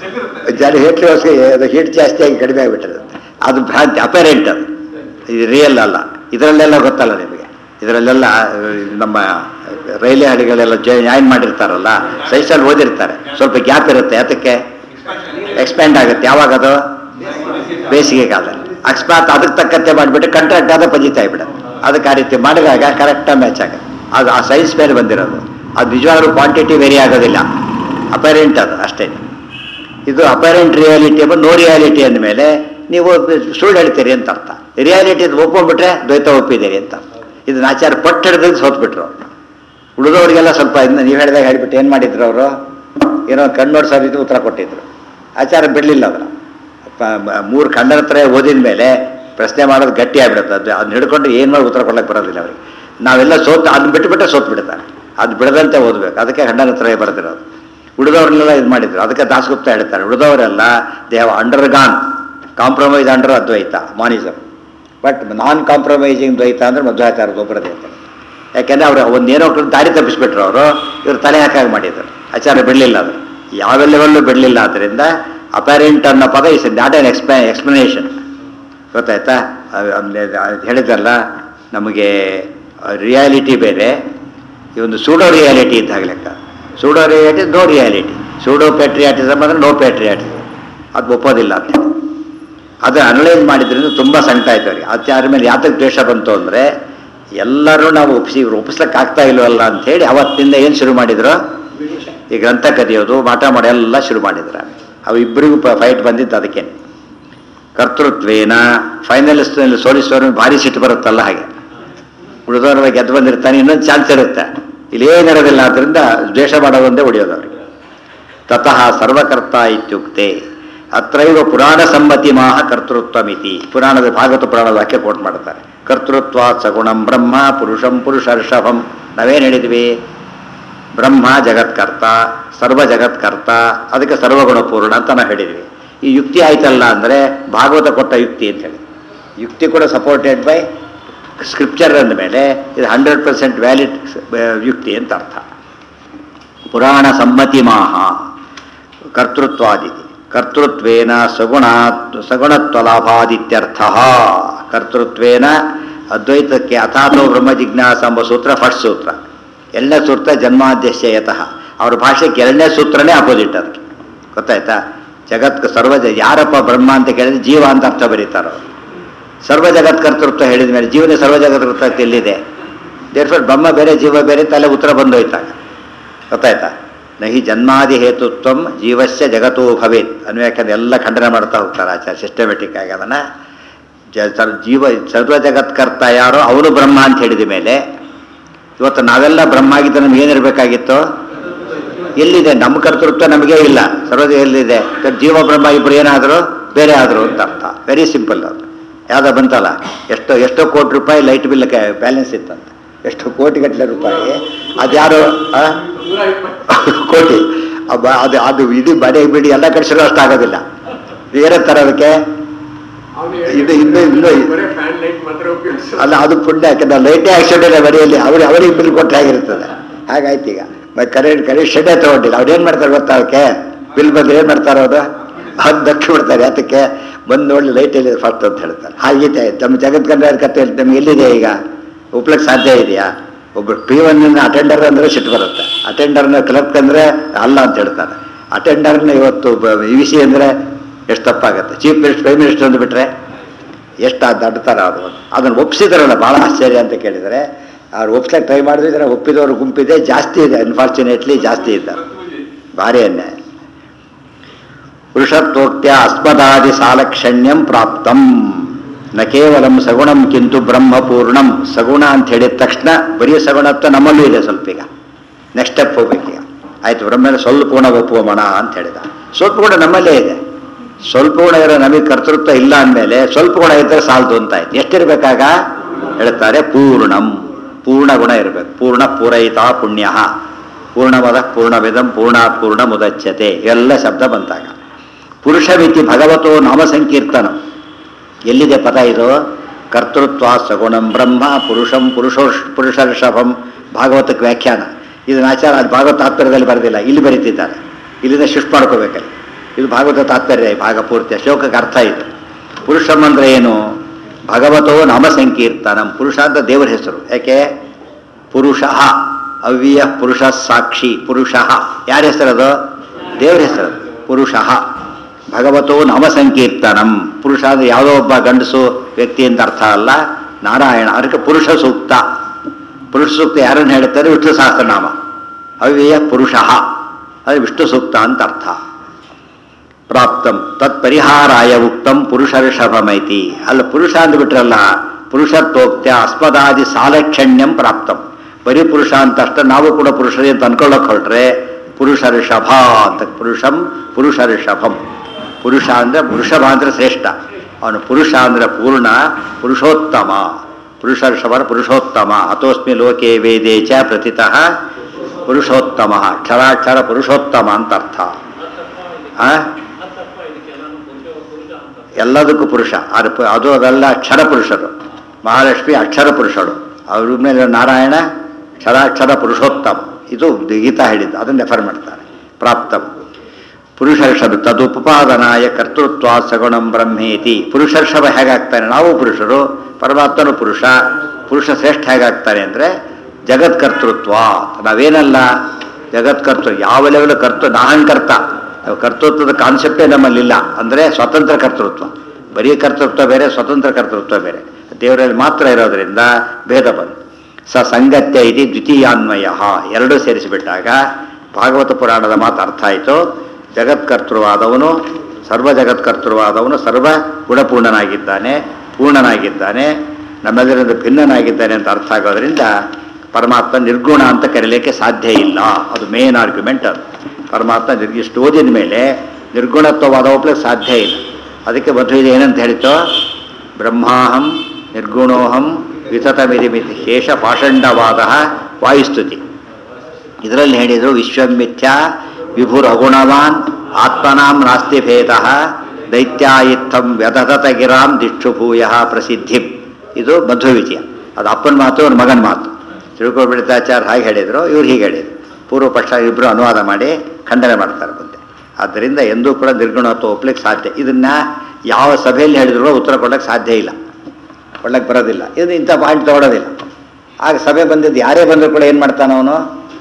Speaker 1: ಜನ ಹೇಟ್ಲಿ ಅದು ಹೀಟ್ ಜಾಸ್ತಿ ಆಗಿ ಕಡಿಮೆ ಆಗಿಬಿಟ್ಟಿರುತ್ತೆ ಅದು ಭ್ರಾಂತಿ ಅಪರೆಂಟ್ ಅದು ಇದು ರಿಯಲ್ ಅಲ್ಲ ಇದರಲ್ಲೆಲ್ಲ ಗೊತ್ತಲ್ಲ ನಿಮಗೆ ಇದರಲ್ಲೆಲ್ಲ ಅಹ್, ನಮ್ಮ ರೈಲ್ವೆ ಹಳಿಗಳೆಲ್ಲ ಜಾಯಿನ್ ಮಾಡಿರ್ತಾರಲ್ಲ ಸೈಸಲ್ಲಿ ಓದಿರ್ತಾರೆ ಸ್ವಲ್ಪ ಗ್ಯಾಪ್ ಇರುತ್ತೆ ಅದಕ್ಕೆ ಎಕ್ಸ್ಪ್ಯಾಂಡ್ ಆಗುತ್ತೆ ಯಾವಾಗ ಅದು ಬೇಸಿಗೆ ಕಾಲದಲ್ಲಿ ಅಕಸ್ಮಾತ್ ಅದಕ್ಕೆ ತಕ್ಕಂತೆ ಮಾಡಿಬಿಟ್ಟು ಕಂಟ್ರಾಕ್ಟ್ ಆದ ಪಂಜಿತ ಆಗ್ಬಿಡುತ್ತೆ ಅದಕ್ಕೆ ಆ ರೀತಿ ಮಾಡಿದಾಗ ಕರೆಕ್ಟಾಗಿ ಮ್ಯಾಚ್ ಆಗುತ್ತೆ ಅದು ಆ ಸೈನ್ಸ್ ಮೇಲೆ ಬಂದಿರೋದು ಅದು ನಿಜವಾಗ್ಲೂ ಕ್ವಾಂಟಿಟಿ ವೇರಿ ಆಗೋದಿಲ್ಲ ಅಪರೆಂಟ್ ಅದು ಅಷ್ಟೇ ಇದು ಅಪರೆಂಟ್ ರಿಯಾಲಿಟಿ ಎಂಬ ನೋ ರಿಯಾಲಿಟಿ ಅಂದಮೇಲೆ ನೀವು ಸುಳ್ಳು ಹೇಳ್ತೀರಿ ಅಂತ ಅರ್ಥ ರಿಯಾಲಿಟಿ ಒಪ್ಕೊಂಡ್ಬಿಟ್ರೆ ದ್ವೈತ ಒಪ್ಪಿದ್ದೀರಿ ಅಂತ ಇದನ್ನ ಆಚಾರ ಪಟ್ಟು ಹಿಡಿದಾಗ ಸೋತ್ಬಿಟ್ರು ಉಳಿದವರಿಗೆಲ್ಲ ಸ್ವಲ್ಪ ಇನ್ನು ನೀವು ಹೇಳಿದಾಗ ಹೇಳಿಬಿಟ್ಟು ಏನು ಮಾಡಿದ್ರು ಅವರು ಏನೋ ಕಣ್ಣೋಡ್ ಸರ್ ಇದು ಉತ್ತರ ಕೊಟ್ಟಿದ್ರು ಆಚಾರ ಬಿಡಲಿಲ್ಲ ಅದರ ಮೂರು ಖಂಡನ ಹತ್ರ ಓದಿದ ಮೇಲೆ ಪ್ರಶ್ನೆ ಮಾಡೋದು ಗಟ್ಟಿ ಆಗ್ಬಿಡುತ್ತೆ ಅದು ಅದನ್ನ ಹಿಡ್ಕೊಂಡು ಏನು ಮಾಡಿ ಉತ್ತರ ಕೊಡ್ಲಿಕ್ಕೆ ಬರೋದಿಲ್ಲ ಅವರಿಗೆ ನಾವೆಲ್ಲ ಸೋತ್ ಅದನ್ನ ಬಿಟ್ಟು ಬಿಟ್ಟರೆ ಸೋತ್ ಬಿಡ್ತಾರೆ ಅದು ಬಿಡದಂತೆ ಓದಬೇಕು ಅದಕ್ಕೆ ಖಂಡನ ಹತ್ರ ಬರೆದಿರೋದು ಉಳಿದವ್ರನ್ನೆಲ್ಲ ಇದು ಮಾಡಿದ್ರು ಅದಕ್ಕೆ ದಾಸಗುಪ್ತ ಹೇಳ್ತಾರೆ ಉಳಿದವರೆಲ್ಲ they have undergone compromise under Advaita monism but non compromising Dvaita ಅಂದ್ರೆ ಮಧ್ವಾಚಾರದ ಒಬ್ಬರದೇ ಅಂತ ಯಾಕೆಂದ್ರೆ ಅವರು ಒಂದೇನೋ ಒಂದು ದಾರಿ ತಪ್ಪಿಸ್ಬಿಟ್ರು ಅವರು ಇವ್ರು ತಲೆ ಹಾಕಾಗಿ ಮಾಡಿದ್ರು ಆಚಾರ ಬಿಡಲಿಲ್ಲ ಅದು ಯಾವ ಲೆವೆಲ್ಲೂ ಬಿಡಲಿಲ್ಲ ಆದ್ದರಿಂದ ಅಪರೆಂಟ್ ಅನ್ನೋ ಪದ is not an expla explanation ಗೊತ್ತಾಯ್ತಾ ಅದು ಅಂದ್ರೆ ಅದು ಹೇಳಿದ್ರಲ್ಲ ನಮಗೆ ರಿಯಾಲಿಟಿ ಬೇರೆ ಈ ಒಂದು ಸೂಡೋ ರಿಯಾಲಿಟಿ ಇದ್ದಾಗ ಲೆಕ್ಕ pseudo reality no reality pseudo patriotism ಅಂದ್ರೆ ನೋ ಪ್ಯಾಟ್ರಿಯಾಟಿಸಮ್ ಅದು ಒಪ್ಪೋದಿಲ್ಲ ಅಂತ ಅದು ಅನಲೈಸ್ ಮಾಡಿದ್ರಿಂದ ತುಂಬ ಸಂಕಟ ಆಯ್ತು ಅವ್ರಿಗೆ ಆಚಾರ್ಯ ಮೇಲೆ ಯಾತಕ್ಕೆ ದ್ವೇಷ ಬಂತು ಅಂದರೆ ಎಲ್ಲರೂ ನಾವು ಒಪ್ಪಿಸಿ ಇವ್ರು ಒಪ್ಪಿಸ್ಲಿಕ್ಕೆ ಆಗ್ತಾ ಇಲ್ವಲ್ಲ ಅಂಥೇಳಿ ಅವತ್ತಿಂದ ಏನು ಶುರು ಮಾಡಿದ್ರು ಈ ಗ್ರಂಥ ಕದಿಯೋದು ಮಾಟ ಮಾಡಿ ಎಲ್ಲ ಶುರು ಮಾಡಿದ್ರು ಅವು ಇಬ್ಬರಿಗೂ ಫೈಟ್ ಬಂದಿದ್ದು ಅದಕ್ಕೆ ಕರ್ತೃತ್ವೇನ ಫೈನಲಿಸ್ಟ್ನಲ್ಲಿ ಸೋಲಿಸೋರು ಭಾರಿ ಸಿಟ್ಟು ಬರುತ್ತಲ್ಲ ಹಾಗೆ ಉಳಿದವ್ರ ಗೆದ್ದು ಬಂದಿರ್ತಾನೆ ಇನ್ನೊಂದು ಚಾನ್ಸ್ ಇರುತ್ತೆ ಇಲ್ಲಿ ಏನಿರೋದಿಲ್ಲ ಆದ್ದರಿಂದ ದ್ವೇಷ ಮಾಡೋದೊಂದೇ ಉಳಿಯೋದು ಅವ್ರಿಗೆ ತತಃ ಸರ್ವಕರ್ತ ಇತ್ಯುಕ್ತೆ ಅತ್ರೈವ ಪುರಾಣ ಸಮ್ಮತಿ ಮಾಹ ಕರ್ತೃತ್ವಮಿತಿ ಪುರಾಣದ ಭಾಗವತ ಪುರಾಣದ ವಾಕ್ಯ ಕೋಟ್ ಮಾಡ್ತಾರೆ ಕರ್ತೃತ್ವ ಸಗುಣಂ ಬ್ರಹ್ಮ ಪುರುಷಂ ಪುರುಷರ್ಷಭಂ ನಾವೇನು ಹೇಳಿದ್ವಿ ಬ್ರಹ್ಮ ಜಗತ್ಕರ್ತ ಸರ್ವ ಜಗತ್ಕರ್ತ ಅದಕ್ಕೆ ಸರ್ವಗುಣಪೂರ್ಣ ಅಂತ ನಾವು ಹೇಳಿದ್ವಿ ಈ ಯುಕ್ತಿ ಆಯ್ತಲ್ಲ ಅಂದರೆ ಭಾಗವತ ಕೊಟ್ಟ ಯುಕ್ತಿ ಅಂತ ಹೇಳಿ ಯುಕ್ತಿ ಕೂಡ ಸಪೋರ್ಟೆಡ್ ಬೈ ಸ್ಕ್ರಿಪ್ಚರ್ ಅಂದ ಮೇಲೆ ಇದು ಹಂಡ್ರೆಡ್ ಪರ್ಸೆಂಟ್ ವ್ಯಾಲಿಡ್ ಯುಕ್ತಿ ಅಂತ ಅರ್ಥ ಪುರಾಣ ಸಮ್ಮತಿ ಮಾಹ ಕರ್ತೃತ್ವಾದಿ ಕರ್ತೃತ್ವೇನ ಸಗುಣ ಸಗುಣತ್ವಲಾಭಾದಿತ್ಯರ್ಥ ಕರ್ತೃತ್ವೇನ ಅದ್ವೈತಕ್ಕೆ ಅಥಾತೋ ಬ್ರಹ್ಮ ಜಿಜ್ಞಾಸ ಎಂಬ ಸೂತ್ರ ಫಸ್ಟ್ ಸೂತ್ರ ಎರಡನೇ ಸೂತ್ರ ಜನ್ಮಾದ್ಯಶ್ಯ ಯತಃ ಅವ್ರ ಭಾಷೆಗೆ ಎರಡನೇ ಸೂತ್ರನೇ ಅಪೋಸಿಟ್ ಅದಕ್ಕೆ ಗೊತ್ತಾಯ್ತಾ ಜಗತ್ ಸರ್ವ ಜ- ಯಾರಪ್ಪ ಬ್ರಹ್ಮ ಅಂತ ಕೇಳಿದ್ರೆ ಜೀವ ಅಂತ ಅರ್ಥ ಬರೀತಾರೋ ಸರ್ವ ಜಗತ್ ಕರ್ತೃತ್ವ ಹೇಳಿದ ಮೇಲೆ ಜೀವನ ಸರ್ವ ಜಗತ್ ಕರ್ತೃತ್ವ ಎಲ್ಲಿದೆ ದೇರ್ಫೋರ್ ಬ್ರಹ್ಮ ಬೇರೆ ಜೀವ ಬೇರೆ ತಲೆ ಉತ್ತರ ಬಂದೋಯ್ತಾಗ ಗೊತ್ತಾಯ್ತಾ ನಹಿ ಜನ್ಮಾದಿ ಹೇತುತ್ವಂ ಜೀವಸ್ಯ ಜಗತ್ತೋ ಭವೇತ್ ಅನ್ವ್ಯಾಖ್ಯಾನ ಎಲ್ಲ ಖಂಡನೆ ಮಾಡ್ತಾ ಹೋಗ್ತಾರೆ ಆಚಾರ್ಯ ಸಿಸ್ಟಮೆಟಿಕ್ ಆಗಿ ಅದನ್ನ ಜ ಸರ್ ಜೀವ ಸರ್ವ ಜಗತ್ಕರ್ತ ಯಾರೋ ಅವನು ಬ್ರಹ್ಮ ಅಂತ ಹೇಳಿದ ಮೇಲೆ ಇವತ್ತು ನಾವೆಲ್ಲ ಬ್ರಹ್ಮ ಆಗಿದ್ದ ನಮ್ಗೆ ಏನಿರಬೇಕಾಗಿತ್ತು ಎಲ್ಲಿದೆ ನಮ್ಮ ಕರ್ತೃತ್ವ ನಮಗೆ ಇಲ್ಲ ಸರ್ವದ ಎಲ್ಲಿದೆ ಜೀವ ಬ್ರಹ್ಮ ಇಬ್ಬರು ಏನಾದರೂ ಬೇರೆ ಆದರು ಅಂತ ಅರ್ಥ ವೆರಿ ಸಿಂಪಲ್ ಅದು ಯಾವುದೋ ಬಂತಲ್ಲ ಎಷ್ಟೋ ಎಷ್ಟೋ ಕೋಟಿ ರೂಪಾಯಿ ಲೈಟ್ ಬಿಲ್ ಬ್ಯಾಲೆನ್ಸ್ ಇತ್ತಂತ ಎಷ್ಟು ಕೋಟಿಗಟ್ಟಲೆ ರೂಪಾಯಿ ಅದ್ಯಾರು ಆ? ಕೋಟಿ ಅಬ್ಬ ಅದು ಅದು ಇಡೀ ಬಡೆ ಬಿಡಿ ಎಲ್ಲ ಕಡಿಸಿರೋ ಅಷ್ಟು ಆಗೋದಿಲ್ಲ ಏನಂತಾರೆ ಅದಕ್ಕೆ ಇದು ಇನ್ನು ಇನ್ನು
Speaker 2: ಫ್ಯಾನ್ ಲೈಟ್ ಮಾತ್ರ ಉಪಯೋಗಿಸೋದು
Speaker 1: ಅಲ್ಲ ಅದು ಪುಣ್ಯ ಯಾಕಂದ್ರೆ ಲೈಟೇ ಆಕ್ಸಿಡೆಂಟ್ ಬರೆಯಲ್ಲಿ ಅವ್ರು ಅವರಿಗೆ ಬಿಲ್ ಕೊಟ್ಟರೆ ಆಗಿರ್ತದೆ ಹಾಗಾಯ್ತು ಈಗ ಮತ್ತೆ ಕರೆಂಟ್ ಕರೆಂಟ್ ಶೆಡ್ಡೇ ತಗೊಂಡಿಲ್ಲ ಅವ್ರು ಏನು ಮಾಡ್ತಾರೆ ಗೊತ್ತಾ ಅದಕ್ಕೆ ಬಿಲ್ ಬಂದ್ರೆ ಏನು ಮಾಡ್ತಾರೆ ಅದು ಅದು ದಕ್ಷ ಬಿಡ್ತಾರೆ ಅದಕ್ಕೆ ಬಂದು ನೋಡಿ ಲೈಟ್ ಎಲ್ಲಿದೆ ಫಸ್ಟ್ ಅಂತ ಹೇಳ್ತಾರೆ ಹಾಗಿದೆ ನಮ್ಮ ಜಗತ್ಕಂಡ ಕತೆ ನಮ್ಗೆ ಎಲ್ಲಿದೆ ಈಗ ಉಪ್ಲಕ್ಕೆ ಸಾಧ್ಯ ಇದೆಯಾ ಒಬ್ಬರು ಪಿ ಒನ್ ಅಟೆಂಡರ್ ಅಂದ್ರೆ ಸಿಟ್ಟು ಬರುತ್ತೆ ಅಟೆಂಡರ್ನ ಕ್ಲರ್ಕ್ ಅಂದ್ರೆ ಅಲ್ಲ ಅಂತ ಹೇಳ್ತಾರೆ ಅಟೆಂಡರ್ನ ಇವತ್ತು ಇ ಸಿ ಅಂದ್ರೆ ಎಷ್ಟು ತಪ್ಪಾಗುತ್ತೆ ಚೀಫ್ ಮಿನಿಸ್ಟರ್ ಪ್ರೈಮ್ ಮಿನಿಸ್ಟರ್ ಅಂದ್ಬಿಟ್ರೆ ಎಷ್ಟು ದಡ್ತಾರ ಅದು ಅದನ್ನು ಒಪ್ಸಿದಾರಲ್ಲ ಭಾಳ ಆಶ್ಚರ್ಯ ಅಂತ ಕೇಳಿದರೆ ಅವ್ರು ಒಪ್ಸಕ್ಕೆ ಟ್ರೈ ಮಾಡಿದ್ರೆ ಒಪ್ಪಿದವರು ಗುಂಪಿದೆ ಜಾಸ್ತಿ ಇದೆ ಅನ್ಫಾರ್ಚುನೇಟ್ಲಿ ಜಾಸ್ತಿ ಇದ್ದಾರೆ ಭಾರಿ ಅನ್ಯಾಯ ಪುರುಷತ್ವೋಕ್ತ್ಯ ಅಸ್ಮದಾದಿ ಸಾಲಕ್ಷಣ್ಯಂ ಪ್ರಾಪ್ತಂ ನ ಕೇವಲಂ ಸಗುಣಂ ಕಿಂತು ಬ್ರಹ್ಮಪೂರ್ಣಂ ಸಗುಣ ಅಂತ ಹೇಳಿದ ತಕ್ಷಣ ಬರೀ ಸಗುಣತ್ವ ನಮ್ಮಲ್ಲೂ ಇದೆ ಸ್ವಲ್ಪ ಈಗ ನೆಕ್ಸ್ಟ್ ಸ್ಟೆಪ್ ಹೋಗ್ಬೇಕೀಗ ಆಯ್ತು ಬ್ರಹ್ಮನ ಸ್ವಲ್ಪ ಗುಣ ಒಪ್ಪುವಮಣ ಅಂತ ಹೇಳಿದ ಸ್ವಲ್ಪ ಗುಣ ನಮ್ಮಲ್ಲೇ ಇದೆ ಸ್ವಲ್ಪ ಗುಣ ಇರೋ ನಮಗೆ ಕರ್ತೃತ್ವ ಇಲ್ಲ ಅಂದಮೇಲೆ ಸ್ವಲ್ಪ ಗುಣ ಇದ್ದರೆ ಸಾಲದು ಅಂತ ಆಯ್ತು ಎಷ್ಟಿರ್ಬೇಕಾಗ ಹೇಳ್ತಾರೆ ಪೂರ್ಣಂ ಪೂರ್ಣ ಗುಣ ಇರಬೇಕು ಪೂರ್ಣ ಪೂರೈತ ಪುಣ್ಯ ಪೂರ್ಣಮದ ಪೂರ್ಣವಿದಂ ಪೂರ್ಣಾತ್ ಪೂರ್ಣ ಮುದಚ್ಯತೆ ಇವೆಲ್ಲ ಶಬ್ದ ಬಂತಾಗ ಪುರುಷವಿತಿ ಭಗವತೋ ನಾಮ ಸಂಕೀರ್ತನ ಎಲ್ಲಿದೆ ಪದ ಇದು ಕರ್ತೃತ್ವ ಸಗುಣಂ ಬ್ರಹ್ಮ ಪುರುಷಂ ಪುರುಷೋಷ್ ಪುರುಷರ್ಷಭಂ ಭಾಗವತಕ್ಕೆ ವ್ಯಾಖ್ಯಾನ ಇದನ್ನ ಆಚಾರ ಅದು ಭಾಗವತ ತಾತ್ಪರ್ಯದಲ್ಲಿ ಬರೆದಿಲ್ಲ ಇಲ್ಲಿ ಬರೀತಿದ್ದಾರೆ ಇಲ್ಲಿಂದ ಶಿಫ್ಟ್ ಮಾಡ್ಕೋಬೇಕಲ್ಲಿ ಇದು ಭಾಗವತ ತಾತ್ಪರ್ಯ ಈ ಭಾಗ ಪೂರ್ತಿ ಶ್ಲೋಕಕ್ಕೆ ಅರ್ಥ ಇದು ಪುರುಷಂ ಅಂದ್ರೆ ಏನು ಭಗವತೋ ನಾಮ ಸಂಕೀರ್ತನಂ ಪುರುಷ ಅಂತ ದೇವರ ಹೆಸರು ಯಾಕೆ ಪುರುಷ ಅವ್ಯ ಪುರುಷ ಸಾಕ್ಷಿ ಪುರುಷ ಯಾರ ಹೆಸರದು ದೇವರ ಹೆಸರು ಪುರುಷ ಭಗವತೋ ನಾಮ ಸಂಕೀರ್ತನಂ ಪುರುಷ ಅಂದ್ರೆ ಯಾವುದೋ ಒಬ್ಬ ಗಂಡಸು ವ್ಯಕ್ತಿ ಅಂತ ಅರ್ಥ ಅಲ್ಲ ನಾರಾಯಣ ಅದಕ್ಕೆ ಪುರುಷ ಸೂಕ್ತ ಪುರುಷ ಸೂಕ್ತ ಯಾರನ್ನು ಹೇಳ್ತಾರೆ ವಿಷ್ಣು ಸಹಸ್ರನಾಮ ಅವ್ಯಯ ಪುರುಷ ಅದು ವಿಷ್ಣು ಸೂಕ್ತ ಅಂತ ಅರ್ಥ ಪ್ರಾಪ್ತಂ ತತ್ ಪರಿಹಾರಾಯ ಉಕ್ತಂ ಪುರುಷರ್ಷಭಮೈತಿ ಅಲ್ಲ ಪುರುಷ ಅಂದ್ಬಿಟ್ರಲ್ಲ ಪುರುಷತ್ವೋಕ್ತ್ಯ ಅಸ್ಮದಾದಿ ಸಾಲಕ್ಷಣ್ಯಂ ಪ್ರಾಪ್ತಂ ಬರೀ ಪುರುಷ ಅಂತ ಅಷ್ಟ ನಾವು ಕೂಡ ಪುರುಷರೇ ಅಂತ ಅನ್ಕೊಳ್ಳೋಕೆ ಹೊರಟ್ರೆ ಪುರುಷರ್ಷಭ ಅಂತ ಪುರುಷಂ ಪುರುಷರ್ಷಭಂ ಪುರುಷ ಅಂದ್ರೆ ವೃಷಭ ಅಂದ್ರೆ ಶ್ರೇಷ್ಠ ಅವನು ಪುರುಷ ಅಂದ್ರೆ ಪೂರ್ಣ ಪುರುಷೋತ್ತಮ ಪುರುಷರ್ಷಭರ ಪುರುಷೋತ್ತಮ ಅತೋಸ್ಮಿ ಲೋಕೆ ವೇದೇ ಚ ಪ್ರತಿತಃ ಪುರುಷೋತ್ತಮ ಕ್ಷರಾಕ್ಷರ ಪುರುಷೋತ್ತಮ ಅಂತ ಅರ್ಥ ಆ ಎಲ್ಲದಕ್ಕೂ ಪುರುಷ ಅದು ಪ- ಅದು ಅದೆಲ್ಲ ಅಕ್ಷರ ಪುರುಷರು ಮಹಾಲಕ್ಷ್ಮಿ ಅಕ್ಷರ ಪುರುಷರು ಅವ್ರ ಮೇಲೆ ನಾರಾಯಣ ಕ್ಷರಾಕ್ಷರ ಪುರುಷೋತ್ತಮ ಇದು ಗೀತಾ ಹೇಳಿದ್ದು ಅದನ್ನು ರೆಫರ್ ಮಾಡ್ತಾರೆ ಪ್ರಾಪ್ತಂ ಪುರುಷರ್ಷಭ ತದುಪಪಾದನಾಯ ಕರ್ತೃತ್ವ ಸಗುಣಂ ಬ್ರಹ್ಮೇತಿ ಪುರುಷರ್ಷಭ ಹೇಗಾಗ್ತಾನೆ ನಾವು ಪುರುಷರು ಪರಮಾತ್ಮನು ಪುರುಷ ಪುರುಷ ಶ್ರೇಷ್ಠ ಹೇಗಾಗ್ತಾನೆ ಅಂದರೆ ಜಗತ್ಕರ್ತೃತ್ವ ನಾವೇನಲ್ಲ ಜಗತ್ಕರ್ತೃ ಯಾವ ಲೆವೆಲ್ ಕರ್ತೃ ನಾಹಂಕರ್ತ ಕರ್ತೃತ್ವದ ಕಾನ್ಸೆಪ್ಟೇ ನಮ್ಮಲ್ಲಿಲ್ಲ ಅಂದರೆ ಸ್ವತಂತ್ರ ಕರ್ತೃತ್ವ ಬರೀ ಕರ್ತೃತ್ವ ಬೇರೆ ಸ್ವತಂತ್ರ ಕರ್ತೃತ್ವ ಬೇರೆ ದೇವರಲ್ಲಿ ಮಾತ್ರ ಇರೋದ್ರಿಂದ ಭೇದ ಬಂತು ಸ ಸಂಗತ್ಯ ಇದೆ ದ್ವಿತೀಯಾನ್ವಯ ಎರಡೂ ಸೇರಿಸಿಬಿಟ್ಟಾಗ ಭಾಗವತ ಪುರಾಣದ ಮಾತು ಅರ್ಥ ಆಯಿತು ಜಗತ್ಕರ್ತೃವಾದವನು ಸರ್ವ ಜಗತ್ಕರ್ತೃವಾದವನು ಸರ್ವ ಗುಣಪೂರ್ಣನಾಗಿದ್ದಾನೆ ಪೂರ್ಣನಾಗಿದ್ದಾನೆ ನಮ್ಮೆಲ್ಲರಿಂದ ಭಿನ್ನನಾಗಿದ್ದಾನೆ ಅಂತ ಅರ್ಥ ಆಗೋದ್ರಿಂದ ಪರಮಾತ್ಮ ನಿರ್ಗುಣ ಅಂತ ಕರೀಲಿಕ್ಕೆ ಸಾಧ್ಯ ಇಲ್ಲ ಅದು ಮೇನ್ ಆರ್ಗ್ಯುಮೆಂಟ್ ಅದು ಪರಮಾತ್ಮ ನಿರ್- ಇಷ್ಟು ಓದಿದ ಮೇಲೆ ನಿರ್ಗುಣತ್ವವಾದ ಒಪ್ಲಿಕ್ಕೆ ಸಾಧ್ಯ ಇಲ್ಲ ಅದಕ್ಕೆ ಮಧ್ವಿದೆ ಏನಂತ ಹೇಳಿತು ಬ್ರಹ್ಮಾಹಂ ನಿರ್ಗುಣೋಹಂ ವಿತತಮಿತಿ ಮಿತಿ ಶೇಷ ಪಾಷಂಡವಾದ ವಾಯುಸ್ತುತಿ ಇದರಲ್ಲಿ ಹೇಳಿದರು ವಿಶ್ವಮಿಥ್ಯಾ ವಿಭುರಗುಣವಾನ್ ಆತ್ಮನಾಂ ನಾಸ್ತಿ ಭೇದ ದೈತ್ಯಾಯಿತ್ತಂ ವ್ಯದತತ ಗಿರಾಂ ದಿಕ್ಷು ಭೂಯ ಪ್ರಸಿದ್ಧಿ ಇದು ಮಧ್ವ ವಿಜಯ ಅದು ಅಪ್ಪನ ಮಾತು ಅವ್ರ ಮಗನ ಮಾತು ತಿರುಕೋಬಿಡಿತಾಚಾರ್ಯ ಹಾಗೆ ಹೇಳಿದರು ಇವ್ರು ಹೀಗೆ ಹೇಳಿದರು ಪೂರ್ವ ಪಕ್ಷ ಇಬ್ಬರು ಅನುವಾದ ಮಾಡಿ ಖಂಡನೆ ಮಾಡ್ತಾರೆ ಮುಂದೆ ಆದ್ದರಿಂದ ಎಂದೂ ಕೂಡ ನಿರ್ಗುಣತ್ವ ಒಪ್ಲಿಕ್ಕೆ ಸಾಧ್ಯ ಇದನ್ನ ಯಾವ ಸಭೆಯಲ್ಲಿ ಹೇಳಿದ್ರು ಉತ್ತರ ಕೊಡಕ್ಕೆ ಸಾಧ್ಯ ಇಲ್ಲ ಕೊಡ್ಲಕ್ಕೆ ಬರೋದಿಲ್ಲ ಇದು ಇಂಥ ಪಾಯಿಂಟ್ ತಗೊಳ್ಳೋದಿಲ್ಲ ಆಗ ಸಭೆ ಬಂದಿದ್ದು ಯಾರೇ ಬಂದರೂ ಕೂಡ ಏನು ಮಾಡ್ತಾನೆ ಅವನು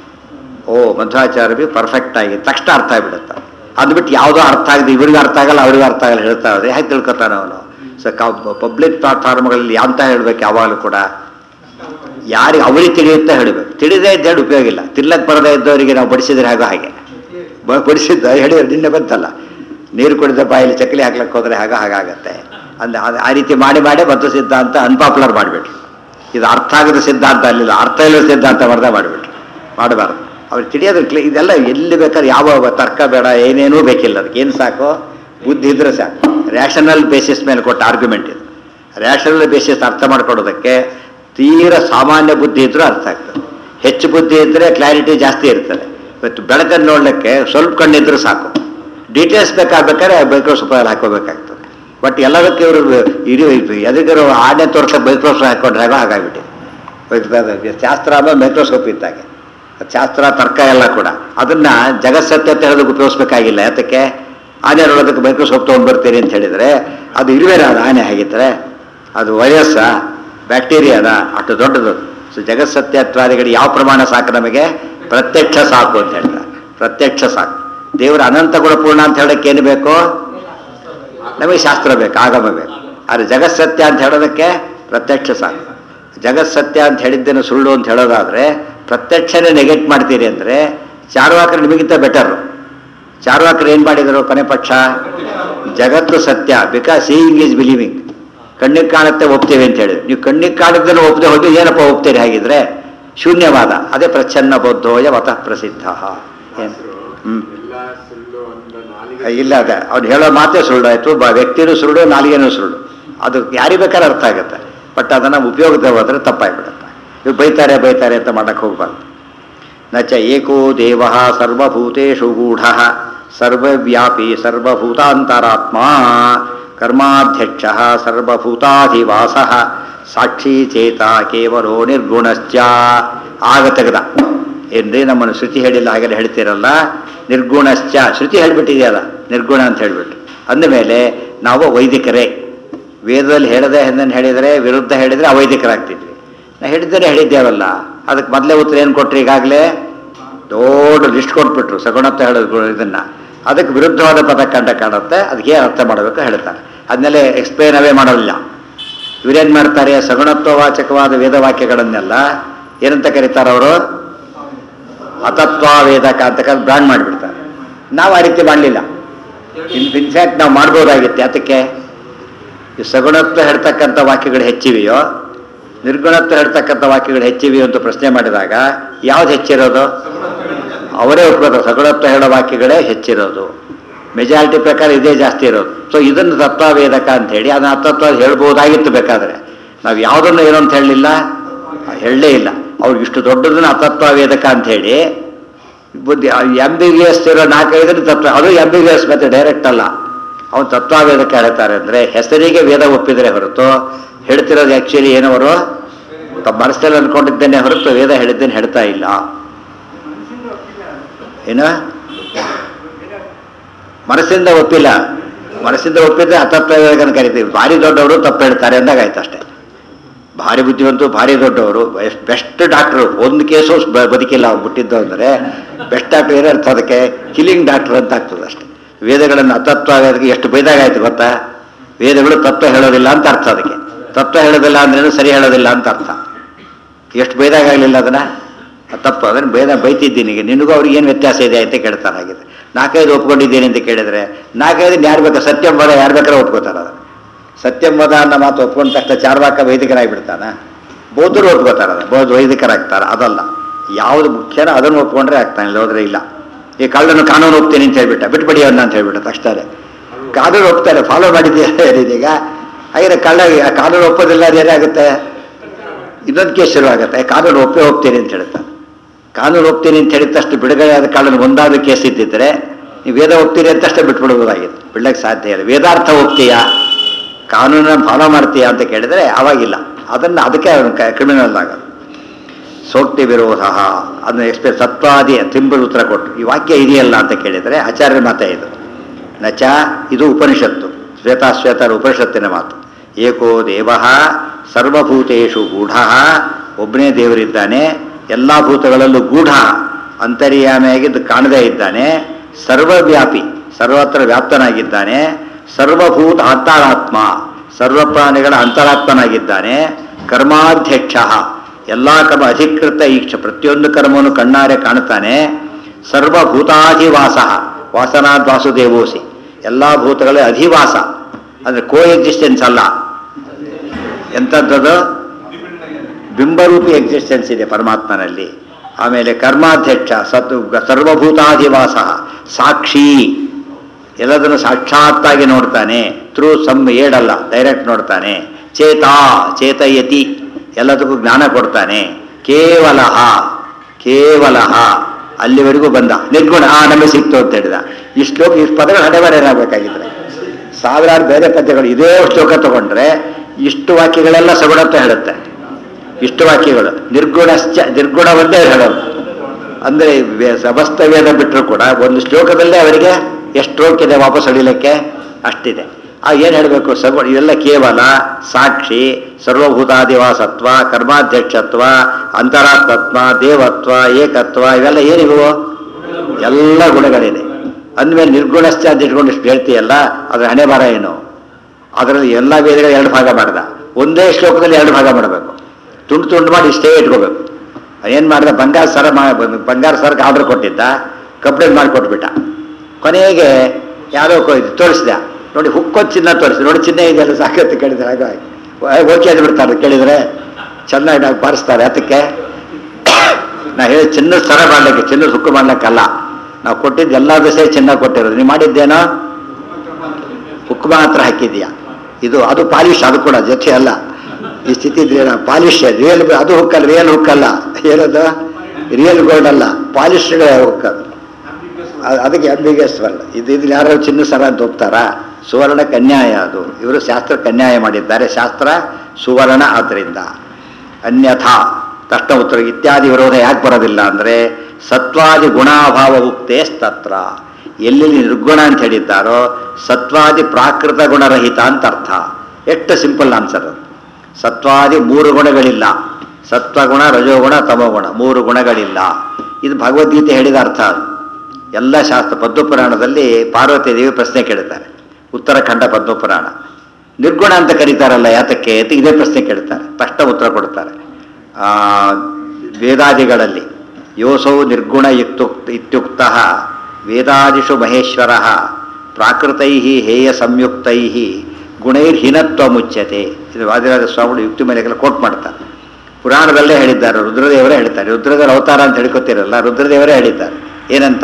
Speaker 1: ಓ ಮಧ್ವಾಚಾರ್ಯ ಬಿ ಪರ್ಫೆಕ್ಟ್ ಆಗಿ ತಕ್ಷಣ ಅರ್ಥ ಆಗಿಬಿಡುತ್ತೆ ಅದು ಬಿಟ್ಟು ಯಾವುದೋ ಅರ್ಥ ಆಗಿದೆ ಇವ್ರಿಗೆ ಅರ್ಥ ಆಗಲ್ಲ ಅವ್ರಿಗೆ ಅರ್ಥ ಆಗಲ್ಲ ಹೇಳ್ತಾ ಇದ್ರೆ ಹೇಗೆ ತಿಳ್ಕೊತಾನೆ ಅವನು ಸೊ ಪಬ್ಲಿಕ್ ಪ್ಲಾಟ್ಫಾರ್ಮ್ಗಳಲ್ಲಿ ಅಂತ ಹೇಳ್ಬೇಕು ಯಾವಾಗಲೂ ಕೂಡ ಯಾರಿಗೆ ಅವರಿಗೆ ತಿಳಿಯುತ್ತೆ ಹೇಳಬೇಕು ತಿಳಿದೇ ಇದ್ದ ಹೇಳಿ ಉಪಯೋಗ ಇಲ್ಲ ತಿರ್ಲಕ್ಕೆ ಬರದೇ ಇದ್ದವರಿಗೆ ನಾವು ಬಡಿಸಿದ್ರೆ ಹಾಗೋ ಹಾಗೆ ಬ- ಬಡಿಸಿದ್ದ ಹೇಳಿದ್ರೆ ನಿನ್ನೆ ಬಂತಲ್ಲ ನೀರು ಕುಡಿದ ಬಾಯಲ್ಲಿ ಚಕ್ಕಲಿ ಹಾಕ್ಲಕ್ಕೆ ಹೋದ್ರೆ ಹಾಗ ಹಾಗಾಗತ್ತೆ ಅಂದ್ರೆ ಅದು ಆ ರೀತಿ ಮಾಡಿ ಮಾಡಿ ಮತ್ತು ಸಿದ್ಧಾಂತ ಅನ್ಪಾಪ್ಯುಲರ್ ಮಾಡಿಬಿಟ್ರು ಇದು ಅರ್ಥ ಆಗದ ಸಿದ್ಧಾಂತ ಅಲ್ಲಿಲ್ಲ ಅರ್ಥ ಇಲ್ಲದ ಸಿದ್ಧಾಂತ ಬರ್ದ ಮಾಡಿಬಿಟ್ರು ಮಾಡಬಾರ್ದು ಅವ್ರಿಗೆ ತಿಳಿಯೋದ್ರ ಕ್ಲಿ ಇದೆಲ್ಲ ಎಲ್ಲಿ ಬೇಕಾದ್ರೆ ಯಾವ ತರ್ಕ ಬೇಡ ಏನೇನೂ ಬೇಕಿಲ್ಲ ಅದಕ್ಕೆ ಏನು ಸಾಕು ಬುದ್ಧಿ ಇದ್ರೆ ಸಾಕು ರ್ಯಾಷನಲ್ ಬೇಸಿಸ್ ಮೇಲೆ ಕೊಟ್ಟ ಆರ್ಗ್ಯುಮೆಂಟ್ ಇದು ರ್ಯಾಷನಲ್ ಬೇಸಿಸ್ ಅರ್ಥ ಮಾಡ್ಕೊಡೋದಕ್ಕೆ ತೀರ ಸಾಮಾನ್ಯ ಬುದ್ಧಿ ಇದ್ರೂ ಅರ್ಥ ಆಗ್ತದೆ ಹೆಚ್ಚು ಬುದ್ಧಿ ಇದ್ದರೆ ಕ್ಲಾರಿಟಿ ಜಾಸ್ತಿ ಇರ್ತದೆ ಇವತ್ತು ಬೆಳಕನ್ನು ನೋಡಲಿಕ್ಕೆ ಸ್ವಲ್ಪ ಕಣ್ಣಿದ್ರೂ ಸಾಕು ಡೀಟೇಲ್ಸ್ ಬೇಕಾಗ್ಬೇಕಾದ್ರೆ ಮೈಕ್ರೋಸ್ಕೋಪಲ್ಲಿ ಹಾಕೋಬೇಕಾಗ್ತದೆ ಬಟ್ ಎಲ್ಲದಕ್ಕೆ ಇವರು ಇಡೀ ಎದುರಿಗಿರೋ ಆನೆ ತೋರ್ಸಕ್ಕೆ ಮೈಕ್ರೋಸ್ಕೋಪ್ ಹಾಕೊಂಡ್ರೆ ಹಾಗೋ ಹಾಗಾಗ್ಬಿಟ್ಟಿದೆ ಶಾಸ್ತ್ರ ಆಮೇಲೆ ಮೈಕ್ರೋಸ್ಕೋಪ್ ಇದ್ದಾಗೆ ಅದು ಶಾಸ್ತ್ರ ತರ್ಕ ಎಲ್ಲ ಕೂಡ ಅದನ್ನ ಜಗತ್ಸತ್ಯ ಅಂತ ಹೇಳೋದಕ್ಕೆ ಉಪಯೋಗಿಸ್ಬೇಕಾಗಿಲ್ಲ ಯಾತಕ್ಕೆ ಆನೆ ನೋಡೋದಕ್ಕೆ ಮೈಕ್ರೋಸ್ಕೋಪ್ ತೊಗೊಂಡು ಬರ್ತೀರಿ ಅಂತ ಹೇಳಿದರೆ ಅದು ಇರುವೇನ ಅದು ಆನೆ ಹಾಗಿದ್ರೆ ಅದು ವೈರಸ್ಸ ಬ್ಯಾಕ್ಟೀರಿಯಾದ ಅಷ್ಟು ದೊಡ್ಡದು ಸೊ ಜಗತ್ಸತ್ಯತ್ವಾದಿಗಳು ಯಾವ ಪ್ರಮಾಣ ಸಾಕು ನಮಗೆ ಪ್ರತ್ಯಕ್ಷ ಸಾಕು ಅಂತ ಹೇಳ್ತಾರೆ ಪ್ರತ್ಯಕ್ಷ ಸಾಕು ದೇವರ ಅನಂತ ಗುಣಪೂರ್ಣ ಅಂತ ಹೇಳಕ್ಕೆ ಏನು ಬೇಕು ನಮಗೆ ಶಾಸ್ತ್ರ ಬೇಕು ಆಗಮ ಬೇಕು ಆದರೆ ಜಗತ್ಸತ್ಯ ಅಂತ ಹೇಳೋದಕ್ಕೆ ಪ್ರತ್ಯಕ್ಷ ಸಾಕು ಜಗತ್ಸತ್ಯ ಅಂತ ಹೇಳಿದ್ದೇನೆ ಸುಳ್ಳು ಅಂತ ಹೇಳೋದಾದರೆ ಪ್ರತ್ಯಕ್ಷನೇ ನೆಗೆಟ್ ಮಾಡ್ತೀರಿ ಅಂದರೆ ಚಾರ್ವಾಕರು ನಿಮಗಿಂತ ಬೆಟರು ಚಾರ್ವಾಕರು ಏನು ಮಾಡಿದರು ಕೊನೆ ಪಕ್ಷ ಜಗತ್ತು ಸತ್ಯ ಬಿಕಾಸ್ ಸೀಯಿಂಗ್ ಈಸ್ ಬಿಲೀವಿಂಗ್ ಕಣ್ಣಿಗೆ ಕಾಣುತ್ತೆ ಒಪ್ತೇವೆ ಅಂತ ಹೇಳಿದ್ರು ನೀವು ಕಣ್ಣಿಗೆ ಕಾಣಿದ್ದನ್ನು ಒಪ್ಪದೆ ಹೋಗಿ ಏನಪ್ಪ ಒಪ್ತೀರಿ ಹಾಗಿದ್ರೆ ಶೂನ್ಯವಾದ ಅದೇ ಪ್ರಚ್ಛನ್ನ ಬೌದ್ಧೋಯ ವತಃ ಪ್ರಸಿದ್ಧ ಏನು ಹ್ಞೂ
Speaker 2: ಎಲ್ಲ ಸುಳ್ಳು ಅಂತ ನಾಲಿಗೆ
Speaker 1: ಇಲ್ಲ ಅದೇ ಅವ್ನು ಹೇಳೋ ಮಾತೇ ಸುಳ್ಳಾಯ್ತು ಬ ವ್ಯಕ್ತಿನೂ ಸುಳ್ಳು ನಾಲಿಗೆನೂ ಸುಳ್ಳು ಅದು ಯಾರಿಗೆ ಬೇಕಾದ್ರೆ ಅರ್ಥ ಆಗುತ್ತೆ ಬಟ್ ಅದನ್ನು ಉಪಯೋಗದ ಹೋದ್ರೆ ತಪ್ಪಾಗ್ಬಿಡುತ್ತೆ ಇವ್ರು ಬೈತಾರೆ ಬೈತಾರೆ ಅಂತ ಮಾಡಕ್ಕೆ ಹೋಗ್ಬಾರ್ದು ನ ಚ ಏಕೋ ದೇವ ಸರ್ವಭೂತೇಷು ಗೂಢ ಸರ್ವವ್ಯಾಪಿ ಸರ್ವಭೂತಾಂತರಾತ್ಮ ಕರ್ಮಾಧ್ಯಕ್ಷ ಸರ್ವಭೂತಾಧಿವಾಸ ಸಾಕ್ಷಿ ಚೇತ ಕೇವಲೋ ನಿರ್ಗುಣಶ್ಚ ಆಗ ತೆಗೆದ ಏನ್ರಿ ನಮ್ಮನ್ನು ಶ್ರುತಿ ಹೇಳಿಲ್ಲ ಹಾಗೆಲ್ಲ ಹೇಳ್ತೀರಲ್ಲ ನಿರ್ಗುಣಶ್ಚ ಶ್ರುತಿ ಹೇಳ್ಬಿಟ್ಟಿದೆಯಲ್ಲ ನಿರ್ಗುಣ ಅಂತ ಹೇಳ್ಬಿಟ್ಟು ಅಂದಮೇಲೆ ನಾವು ವೈದಿಕರೇ ವೇದದಲ್ಲಿ ಹೇಳದೆ ಹೆಂದನ್ನು ಹೇಳಿದರೆ ವಿರುದ್ಧ ಹೇಳಿದರೆ ಅವೈದಿಕರಾಗ್ತಿದ್ವಿ ನಾ ಹೇಳಿದ್ದೇನೆ ಹೇಳಿದ್ದೇವಲ್ಲ ಅದಕ್ಕೆ ಮೊದಲೇ ಉತ್ತರ ಏನು ಕೊಟ್ರಿ ಈಗಾಗಲೇ ದೊಡ್ಡ ಲಿಸ್ಟ್ ಕೊಟ್ಬಿಟ್ರು ಸಗುಣತ್ವ ಹೇಳೋದು ಇದನ್ನ ಅದಕ್ಕೆ ವಿರುದ್ಧವಾದ ಪದ ಕಂಡ ಕಾಣುತ್ತೆ ಅದಕ್ಕೆ ಏನು ಅರ್ಥ ಮಾಡಬೇಕು ಹೇಳ್ತಾರೆ ಅದನ್ನೆಲ್ಲ ಎಕ್ಸ್ಪ್ಲೇನ್ ಅವೇ ಮಾಡೋದಿಲ್ಲ ಇವರೇನು ಮಾಡ್ತಾರೆ ಸಗುಣತ್ವವಾಚಕವಾದ ವೇದವಾಕ್ಯಗಳನ್ನೆಲ್ಲ ಏನಂತ ಕರೀತಾರೆ ಅವರು ಅತತ್ವ ವೇದಕ ಅಂತ ಬ್ರಾಂಡ್ ಮಾಡಿಬಿಡ್ತಾರೆ ನಾವು ಆ ರೀತಿ ಮಾಡಲಿಲ್ಲ ಇನ್ ಇನ್ಫ್ಯಾಕ್ಟ್ ನಾವು ಮಾಡ್ಬೋದಾಗಿತ್ತು ಯಾತಕ್ಕೆ ಈ ಸಗುಣತ್ವ ಹೇಳ್ತಕ್ಕಂಥ ವಾಕ್ಯಗಳು ಹೆಚ್ಚಿವೆಯೋ ನಿರ್ಗುಣತ್ವ ಹೇಳ್ತಕ್ಕಂಥ ವಾಕ್ಯಗಳು ಹೆಚ್ಚಿವೆಯೋ ಅಂತ ಪ್ರಶ್ನೆ ಮಾಡಿದಾಗ ಯಾವ್ದು ಹೆಚ್ಚಿರೋದು ಅವರೇ ಒಪ್ಕೋತಾರೆ ಸಗುಣತ್ವ ಹೇಳೋ ವಾಕ್ಯಗಳೇ ಹೆಚ್ಚಿರೋದು ಮೆಜಾರಿಟಿ ಪ್ರಕಾರ ಇದೇ ಜಾಸ್ತಿ ಇರೋದು ಸೊ ಇದನ್ನು ತತ್ವವೇದಕ ಅಂತ ಹೇಳಿ ಅದನ್ನ ಅತತ್ವ ಹೇಳ್ಬೋದಾಗಿತ್ತು ಬೇಕಾದ್ರೆ ನಾವು ಯಾವುದನ್ನು ಏನು ಅಂತ ಹೇಳಲಿಲ್ಲ ಹೇಳಲೇ ಇಲ್ಲ ಅವ್ರಿಗೆ ಇಷ್ಟು ದೊಡ್ಡದನ್ನ ಅತತ್ವ ವೇದಕ ಅಂತ ಹೇಳಿ ಬುದ್ಧಿ ಎಂ ಬಿ ಬಿ ಎಸ್ ಇರೋ ನಾಲ್ಕೈದನ್ನು ತತ್ವ ಅದು ಎಂ ಬಿ ಬಿ ಎಸ್ ಮತ್ತೆ ಡೈರೆಕ್ಟ್ ಅಲ್ಲ ಅವನು ತತ್ವವೇದಕ್ಕೆ ಹೇಳ್ತಾರೆ ಅಂದರೆ ಹೆಸರಿಗೆ ವೇದ ಒಪ್ಪಿದರೆ ಹೊರತು ಹೇಳ್ತಿರೋದು ಆ್ಯಕ್ಚುಲಿ ಏನವರು ತಮ್ಮ ಮನಸ್ಸಲ್ಲಿ ಅಂದ್ಕೊಂಡಿದ್ದೇನೆ ಹೊರತು ವೇದ ಹೇಳಿದ್ದೇನೆ ಹೇಳ್ತಾ ಇಲ್ಲ ಏನು ಮನಸ್ಸಿಂದ ಒಪ್ಪಿಲ್ಲ ಮನಸ್ಸಿಂದ ಒಪ್ಪಿದ್ರೆ ಅತತ್ವವೇದಕನ ಕರಿತೀವಿ ಭಾರಿ ದೊಡ್ಡವರು ತಪ್ಪು ಹೇಳ್ತಾರೆ ಅಂದಾಗ ಆಯ್ತು ಅಷ್ಟೇ ಭಾರಿ ಬುದ್ಧಿವಂತು ಭಾರಿ ದೊಡ್ಡವರು ಬೆಸ್ಟ್ ಡಾಕ್ಟ್ರು ಒಂದು ಕೇಸು ಬ- ಬದುಕಿಲ್ಲ ಅವ್ರು ಬಿಟ್ಟಿದ್ದು ಅಂದರೆ ಬೆಸ್ಟ್ ಡಾಕ್ಟರ್ ಏನೋ ಅರ್ಥ ಅದಕ್ಕೆ ಕಿಲಿಂಗ್ ಡಾಕ್ಟರ್ ಅಂತ ಆಗ್ತದೆ ಅಷ್ಟೇ ವೇದಗಳನ್ನು ಅತತ್ವ ವೇದಕ್ಕೆ ಎಷ್ಟು ಬೈದಾಗಾಯ್ತು ಗೊತ್ತಾ ವೇದಗಳು ತತ್ವ ಹೇಳೋದಿಲ್ಲ ಅಂತ ಅರ್ಥ ಅದಕ್ಕೆ ತತ್ವ ಹೇಳೋದಿಲ್ಲ ಅಂದ್ರೇನು ಸರಿ ಹೇಳೋದಿಲ್ಲ ಅಂತ ಅರ್ಥ ಎಷ್ಟು ಬೈದಾಗಲಿಲ್ಲ ಅದನ್ನ ಅದು ತಪ್ಪು ಅದನ್ನು ಬೈದ ಬೈತಿದ್ದೀನಿ ಈಗ ನಿನಗೂ ಅವ್ರಿಗೆ ಏನು ವ್ಯತ್ಯಾಸ ಇದೆ ಅಂತ ಕೇಳ್ತಾರೆ ಹಾಗಿದ್ರೆ ನಾಲ್ಕೈದು ಒಪ್ಕೊಂಡಿದ್ದೀನಿ ಅಂತ ಕೇಳಿದ್ರೆ ನಾಲ್ಕೈದು ಯಾರು ಬೇಕಾ ಸತ್ಯಂಬದ ಯಾರು ಬೇಕಾದ್ರೆ ಒಪ್ಕೋತಾರೆ ಅದನ್ನು ಸತ್ಯಂಬದ ಅನ್ನೋ ಮಾತು ಒಪ್ಕೊಂಡ ತಕ್ಷಣ ಚಾರ್ವಾಕ ವೈದಿಕರಾಗಿಬಿಡ್ತಾನ ಬೌದ್ಧರು ಒಪ್ಕೋತಾರೆ ಅದು ಬೌದ್ಧ ವೈದಿಕರಾಗ್ತಾರೆ ಅದಲ್ಲ ಯಾವುದು ಮುಖ್ಯನೋ ಅದನ್ನು ಒಪ್ಕೊಂಡ್ರೆ ಆಗ್ತಾನೆ ಇಲ್ಲ ಹೋದ್ರೆ ಇಲ್ಲ ಈ ಕಳ್ಳನ್ನು ಕಾನೂನು ಒಪ್ತೀನಿ ಅಂತ ಹೇಳ್ಬಿಟ್ಟ ಬಿಟ್ಬಿಡಿ ಅವನ್ನ ಅಂತ ಹೇಳ್ಬಿಟ್ಟ ತಕ್ಷಣ ಕಾನೂನು ಒಪ್ತಾರೆ ಫಾಲೋ ಮಾಡಿದ್ದೀರ ಈಗ ಹಾಗೆ ಕಳ್ಳ ಆ ಕಾನೂನು ಒಪ್ಪೋದಿಲ್ಲ ಅದೇನಾಗುತ್ತೆ ಇನ್ನೊಂದು ಕೇಸ್ ಶುರುವಾಗುತ್ತೆ ಕಾನೂನು ಒಪ್ಪೇ ಹೋಗ್ತೀನಿ ಅಂತ ಹೇಳ್ತಾನೆ ಕಾನೂನು ಒಪ್ತೀನಿ ಅಂತ ಹೇಳಿದ ತಕ್ಷಣ ಬಿಡುಗಡೆ ಆದ ಕಾನೂನು ಒಂದಾದ ಕೇಸ್ ಇದ್ದಿದ್ರೆ ನೀವು ವೇದ ಒಪ್ತೀರಿ ಅಂತಷ್ಟೇ ಬಿಟ್ಬಿಡ್ಬೋದಾಗಿತ್ತು ಬಿಡ್ಲಕ್ಕೆ ಸಾಧ್ಯ ಇಲ್ಲ ವೇದಾರ್ಥ ಒಪ್ತೀಯಾ ಕಾನೂನನ್ನ ಫಾಲೋ ಮಾಡ್ತೀಯಾ ಅಂತ ಕೇಳಿದ್ರೆ ಅವಾಗಿಲ್ಲ ಅದನ್ನು ಅದಕ್ಕೆ ಅವನು ಕ್ರಿಮಿನಲ್ ಆಗೋದು ಸೋಕ್ತಿ ವಿರೋಧ ಅದನ್ನ ಎಕ್ಸ್ಪೆ ಸತ್ವಾದಿ ತಿಂಬಲ್ ಉತ್ತರ ಕೊಟ್ಟು ಈ ವಾಕ್ಯ ಇದೆಯಲ್ಲ ಅಂತ ಕೇಳಿದರೆ ಆಚಾರ್ಯರ ಮಾತೇ ಇದು ನಚ ಇದು ಉಪನಿಷತ್ತು ಶ್ವೇತಾಶ್ವೇತರ ಉಪನಿಷತ್ತಿನ ಮಾತು ಏಕೋ ದೇವ ಸರ್ವಭೂತೇಶು ಗೂಢ ಒಬ್ಬನೇ ದೇವರಿದ್ದಾನೆ ಎಲ್ಲ ಭೂತಗಳಲ್ಲೂ ಗೂಢ ಅಂತರ್ಯಾಮಿಯಾಗಿದ್ದು ಕಾಣದೇ ಇದ್ದಾನೆ ಸರ್ವವ್ಯಾಪಿ ಸರ್ವತ್ರ ವ್ಯಾಪ್ತನಾಗಿದ್ದಾನೆ ಸರ್ವಭೂತ ಅಂತರಾತ್ಮ ಸರ್ವ ಪ್ರಾಣಿಗಳ ಅಂತರಾತ್ಮನಾಗಿದ್ದಾನೆ ಕರ್ಮಾಧ್ಯಕ್ಷ ಎಲ್ಲ ಕರ್ಮ ಅಧಿಕೃತ ಈಕ್ಷ ಪ್ರತಿಯೊಂದು ಕರ್ಮವನ್ನು ಕಣ್ಣಾರೆ ಕಾಣುತ್ತಾನೆ ಸರ್ವಭೂತಾಧಿವಾಸ ವಾಸನಾದ್ ವಾಸುದೇವೋಸಿ ಎಲ್ಲ ಭೂತಗಳ ಅಧಿವಾಸ ಅಂದರೆ ಕೋ ಎಕ್ಸಿಸ್ಟೆನ್ಸ್ ಅಲ್ಲ ಎಂಥದ್ದದು ಬಿಂಬರೂಪಿ ಎಕ್ಸಿಸ್ಟೆನ್ಸ್ ಇದೆ ಪರಮಾತ್ಮನಲ್ಲಿ ಆಮೇಲೆ ಕರ್ಮಾಧ್ಯಕ್ಷ ಸತ್ ಸರ್ವಭೂತಾಧಿವಾಸ ಸಾಕ್ಷಿ ಎಲ್ಲದನ್ನು ಸಾಕ್ಷಾತ್ತಾಗಿ ನೋಡ್ತಾನೆ ಥ್ರೂ ಸಮ್ ಏಡಲ್ಲ ಡೈರೆಕ್ಟ್ ನೋಡ್ತಾನೆ ಚೇತ ಚೇತಯತಿ ಎಲ್ಲದಕ್ಕೂ ಜ್ಞಾನ ಕೊಡ್ತಾನೆ ಕೇವಲ ಕೇವಲ ಅಲ್ಲಿವರೆಗೂ ಬಂದ ನಿರ್ಗುಣ ಆ ನಮಗೆ ಸಿಕ್ತು ಅಂತ ಹೇಳಿದ ಈ ಶ್ಲೋಕ ಇಷ್ಟು ಪದಗಳು ಹಣೆ ಬರ ಏನಾಗಬೇಕಾಗಿದ್ರೆ ಸಾವಿರಾರು ಬೇರೆ ಪದ್ಯಗಳು ಇದೇ ಶ್ಲೋಕ ತಗೊಂಡ್ರೆ ಇಷ್ಟು ವಾಕ್ಯಗಳೆಲ್ಲ ಸಗುಣತ್ವ ಹೇಳುತ್ತೆ ಇಷ್ಟು ವಾಕ್ಯಗಳು ನಿರ್ಗುಣಶ್ಚ ನಿರ್ಗುಣವನ್ನೇ ಹೇಳೋದು ಅಂದರೆ ವೇ- ಸಮಸ್ತ ವೇದ ಬಿಟ್ಟರು ಕೂಡ ಒಂದು ಶ್ಲೋಕದಲ್ಲೇ ಅವರಿಗೆ ಎಷ್ಟು ಶ್ಲೋಕ ಇದೆ ವಾಪಸ್ ಹೊಡಿಲಿಕ್ಕೆ ಅಷ್ಟಿದೆ ಆ ಏನು ಹೇಳಬೇಕು ಸಗುಣ ಇವೆಲ್ಲ ಕೇವಲ ಸಾಕ್ಷಿ ಸರ್ವಭೂತಾದಿವಾಸತ್ವ ಕರ್ಮಾಧ್ಯಕ್ಷತ್ವ ಅಂತರಾತ್ಮತ್ವ ದೇವತ್ವ ಏಕತ್ವ ಇವೆಲ್ಲ ಏನಿವು ಎಲ್ಲ ಗುಣಗಳಿದೆ ಅಂದಮೇಲೆ ನಿರ್ಗುಣಶ್ಚ ಅಂತ ಇಟ್ಕೊಂಡು ಇಷ್ಟು ಹೇಳ್ತೀಯಲ್ಲ ಅದ್ರ ಹಣೆ ಬರ ಏನು ಅದರಲ್ಲಿ ಎಲ್ಲ ವೇದಗಳು ಎರಡು ಭಾಗ ಮಾಡ್ದ ಒಂದೇ ಶ್ಲೋಕದಲ್ಲಿ ಎರಡು ಭಾಗ ಮಾಡಬೇಕು ತುಂಡು ತುಂಡು ಮಾಡಿ ಇಷ್ಟೇ ಇಟ್ಕೋಬೇಕು ಏನು ಮಾಡಿದ ಬಂಗಾರ ಸರ ಮಾ ಬಂಗಾರ ಸರಕ್ಕೆ ಆರ್ಡರ್ ಕೊಟ್ಟಿದ್ದ ಕಬ್ಬಿಣ ಮಾಡಿ ಕೊಟ್ಬಿಟ್ಟ ಕೊನೆಗೆ ಯಾರೋ ಕೊ- ತೋರಿಸಿದ ನೋಡಿ ಹುಕ್ಕೊಂದು ಚಿನ್ನ ತೋರಿಸಿದ ನೋಡಿ ಚಿನ್ನ ಇದೆಯಲ್ಲ ಸಾಕತ್ತು ಕೇಳಿದ್ರೆ ಹಾಗೆ ಓಕೆ ಅದು ಬಿಡ್ತಾರೆ ಕೇಳಿದರೆ ಚೆನ್ನಾಗಿ ನಾವು ಬಾರಿಸ್ತಾರೆ ಅದಕ್ಕೆ ನಾ ಹೇಳಿ ಚಿನ್ನದ ಸರ ಮಾಡ್ಲಿಕ್ಕೆ ಚಿನ್ನದ ಹುಕ್ಕು ಮಾಡ್ಲಿಕ್ಕಲ್ಲ ನಾವು ಕೊಟ್ಟಿದ್ದು ಎಲ್ಲ ದಿವಸ ಚಿನ್ನ ಕೊಟ್ಟಿರೋದು ನೀವು ಮಾಡಿದ್ದೇನೋ ಹುಕ್ಕು ಮಾತ್ರ ಹಾಕಿದ್ಯಾ ಇದು ಅದು ಪಾಲಿಶ್ ಅದು ಕೂಡ ಜೊತೆ ಅಲ್ಲ ಈ ಸ್ಥಿತಿ ಇದ್ರೆ ಪಾಲಿಶ್ ರಿಯಲ್ ಅದು ಹುಕ್ಕಲ್ಲ ರಿಯಲ್ ಹುಕ್ಕಲ್ಲ ಏನದು ರಿಯಲ್ ಗೋಲ್ಡ್ ಅಲ್ಲ ಪಾಲಿಶ್ ಹುಕ್ಕ ಅದು. ಅ- ಅದಕ್ಕೆ ಅಂಬಿಗೆಸ್ ಅಲ್ಲ ಇದು ಇದು ಯಾರು ಚಿನ್ನ ಸರ ಅಂತ ಹೋಗ್ತಾರಾ ಸುವರ್ಣ ಕನ್ಯಾಯ ಅದು ಇವರು ಶಾಸ್ತ್ರ ಕನ್ಯಾಯ ಮಾಡಿದ್ದಾರೆ ಶಾಸ್ತ್ರ ಸುವರ್ಣ ಆದ್ದರಿಂದ ಅನ್ಯಥಾ ತಕ್ಷಣ ಉತ್ತರ ಇತ್ಯಾದಿ ವಿರೋಧ ಯಾಕೆ ಬರೋದಿಲ್ಲ ಅಂದರೆ ಸತ್ವಾದಿ ಗುಣಾಭಾವ ಉಕ್ತೇ ತತ್ರ ಎಲ್ಲೆಲ್ಲಿ ನಿರ್ಗುಣ ಅಂತ ಹೇಳಿದ್ದಾರೋ ಸತ್ವಾದಿ ಪ್ರಾಕೃತ ಗುಣರಹಿತ ಅಂತ ಅರ್ಥ ಎಷ್ಟು ಸಿಂಪಲ್ ಆನ್ಸರ್ ಅದು ಸತ್ವಾದಿ ಮೂರು ಗುಣಗಳಿಲ್ಲ ಸತ್ವಗುಣ ರಜೋಗುಣ ತಮೋಗುಣ ಮೂರು ಗುಣಗಳಿಲ್ಲ ಇದು ಭಗವದ್ಗೀತೆ ಹೇಳಿದ ಅರ್ಥ ಅದು ಎಲ್ಲ ಶಾಸ್ತ್ರ ಪದ್ಮಪುರಾಣದಲ್ಲಿ ಪಾರ್ವತಿ ದೇವಿ ಪ್ರಶ್ನೆ ಕೇಳುತ್ತಾರೆ ಉತ್ತರಾಖಂಡ ಪದ್ಮಪುರಾಣ ನಿರ್ಗುಣ ಅಂತ ಕರೀತಾರಲ್ಲ ಯಾತಕ್ಕೆ ಅಂತ ಇದೇ ಪ್ರಶ್ನೆ ಕೇಳ್ತಾರೆ ಸ್ಪಷ್ಟ ಉತ್ತರ ಕೊಡ್ತಾರೆ ಆ, ವೇದಾದಿಗಳಲ್ಲಿ ಯೋಸೌ ನಿರ್ಗುಣ ಯುಕ್ತು ಇತ್ಯುಕ್ತ ವೇದಾದಿಷು ಮಹೇಶ್ವರ ಪ್ರಾಕೃತೈ ಹೇಯ ಸಂಯುಕ್ತೈ ಗುಣೈರ್ಹೀನತ್ವ ಮುಚ್ಯತೆ ಇದು ವಾದಿರಾಜ ಸ್ವಾಮಿಗಳು ಯುಕ್ತಿ ಮೇಲೆ ಕೋಟ್ ಮಾಡ್ತಾರೆ ಪುರಾಣದಲ್ಲೇ ಹೇಳಿದ್ದಾರೆ ರುದ್ರದೇವರೇ ಹೇಳ್ತಾರೆ ರುದ್ರದೇವರ ಅವತಾರ ಅಂತ ಹೇಳ್ಕೊತಿರಲ್ಲ ರುದ್ರದೇವರೇ ಹೇಳಿದ್ದಾರೆ ಏನಂತ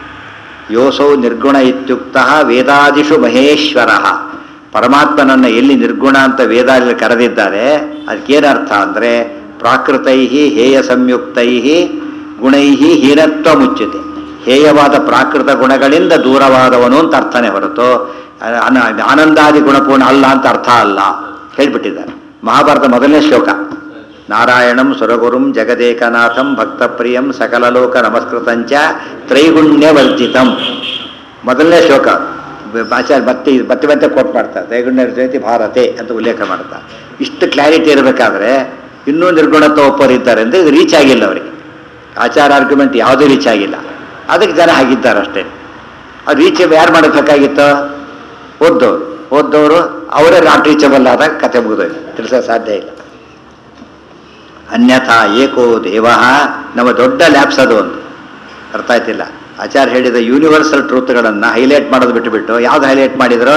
Speaker 1: ಯೋಸೌ ನಿರ್ಗುಣ ಇತ್ಯುಕ್ತ ವೇದಾದಿಷು ಮಹೇಶ್ವರ ಪರಮಾತ್ಮನನ್ನು ಎಲ್ಲಿ ನಿರ್ಗುಣ ಅಂತ ವೇದಾದಲ್ಲಿ ಕರೆದಿದ್ದಾರೆ ಅದಕ್ಕೇನರ್ಥ ಅಂದರೆ ಪ್ರಾಕೃತೈ ಹೇಯ ಸಂಯುಕ್ತೈ ಗುಣೈ ಹೀನತ್ವ ಮುಚ್ಚುತ್ತೆ ಹೇಯವಾದ ಪ್ರಾಕೃತ ಗುಣಗಳಿಂದ ದೂರವಾದವನು ಅಂತ ಅರ್ಥನೇ ಹೊರತು ಅನ- ಆನಂದಾದಿ ಗುಣಪೂರ್ಣ ಅಲ್ಲ ಅಂತ ಅರ್ಥ ಅಲ್ಲ ಹೇಳ್ಬಿಟ್ಟಿದ್ದಾರೆ ಮಹಾಭಾರತ ಮೊದಲನೇ ಶ್ಲೋಕ ನಾರಾಯಣಂ ಸುರಗುರುಂ ಜಗದೇಕನಾಥಂ ಭಕ್ತಪ್ರಿಯಂ ಸಕಲಲೋಕ ನಮಸ್ಕೃತಂಚ ತ್ರೈಗುಣ್ಯವರ್ಜಿತಂ ಮೊದಲನೇ ಶ್ಲೋಕ ಬ- ಆಚಾರ್ಯ ಮತ್ತೆ ಮತ್ತೆ ಮತ್ತೆ ಕೋಟ್ ಮಾಡ್ತಾರೆ ತ್ರೈಗುಣ್ಯ ಜಯತಿ ಭಾರತೆ ಅಂತ ಉಲ್ಲೇಖ ಮಾಡ್ತಾರೆ ಇಷ್ಟು ಕ್ಲಾರಿಟಿ ಇರಬೇಕಾದ್ರೆ ಇನ್ನೂ ನಿರ್ಗುಣತ್ವ ಒಪ್ಪರಿದ್ದಾರೆ ಅಂದರೆ ಇದು ರೀಚ್ ಆಗಿಲ್ಲ ಅವರಿಗೆ ಆಚಾರ ಆರ್ಗ್ಯುಮೆಂಟ್ ಯಾವುದೂ ರೀಚ್ ಆಗಿಲ್ಲ ಅದಕ್ಕೆ ಜನ ಆಗಿದ್ದಾರೆ ಅಷ್ಟೇ ಅದು ರೀಚ್ ಯಾರು ಮಾಡಬೇಕಾಗಿತ್ತು ಓದ್ದವ್ರು ಓದ್ದವರು ಅವರೇ ನಾಟ್ ರೀಚಬಲ್ ಆದಾಗ ಕತೆ ಮುಗಿದೋಯ್ತು ತಿಳಿಸೋ ಸಾಧ್ಯ ಇಲ್ಲ ಅನ್ಯಥಾ ಏಕೋ ದೇವ ನಮ್ಮ ದೊಡ್ಡ ಲ್ಯಾಬ್ಸ್ ಅದು ಒಂದು ಅರ್ಥ ಆಯ್ತಿಲ್ಲ ಆಚಾರ್ಯ ಹೇಳಿದ ಯೂನಿವರ್ಸಲ್ ಟ್ರೂತ್ಗಳನ್ನು ಹೈಲೈಟ್ ಮಾಡೋದು ಬಿಟ್ಟುಬಿಟ್ಟು ಯಾವ್ದು ಹೈಲೈಟ್ ಮಾಡಿದ್ರು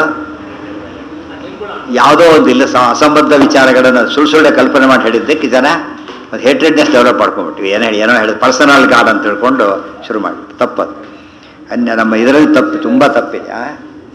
Speaker 1: ಯಾವುದೋ ಒಂದು ಇಲ್ಲ ಸ- ಅಸಂಬದ್ಧ ವಿಚಾರಗಳನ್ನು ಸುಳ್ಳು ಸುಳ್ಳೆ ಕಲ್ಪನೆ ಮಾಡಿ ಹೇಳಿದ್ದಕ್ಕೆ ಜನ ಒಂದು ಹೇಟ್ರೆಡ್ನೆಸ್ ಡೆವಲಪ್ ಮಾಡ್ಕೊಂಡ್ಬಿಟ್ವಿ ಏನೋ ಹೇಳಿ ಏನೋ ಹೇಳಿದ್ ಪರ್ಸನಲ್ ಗಾಡ್ ಅಂತ ತಿಳ್ಕೊಂಡು ಶುರು ಮಾಡಿಬಿಟ್ಟು ತಪ್ಪದು ಅನ್ಯ ನಮ್ಮ ಇದರಲ್ಲಿ ತಪ್ಪು ತುಂಬ ತಪ್ಪಿದೆ ಆ?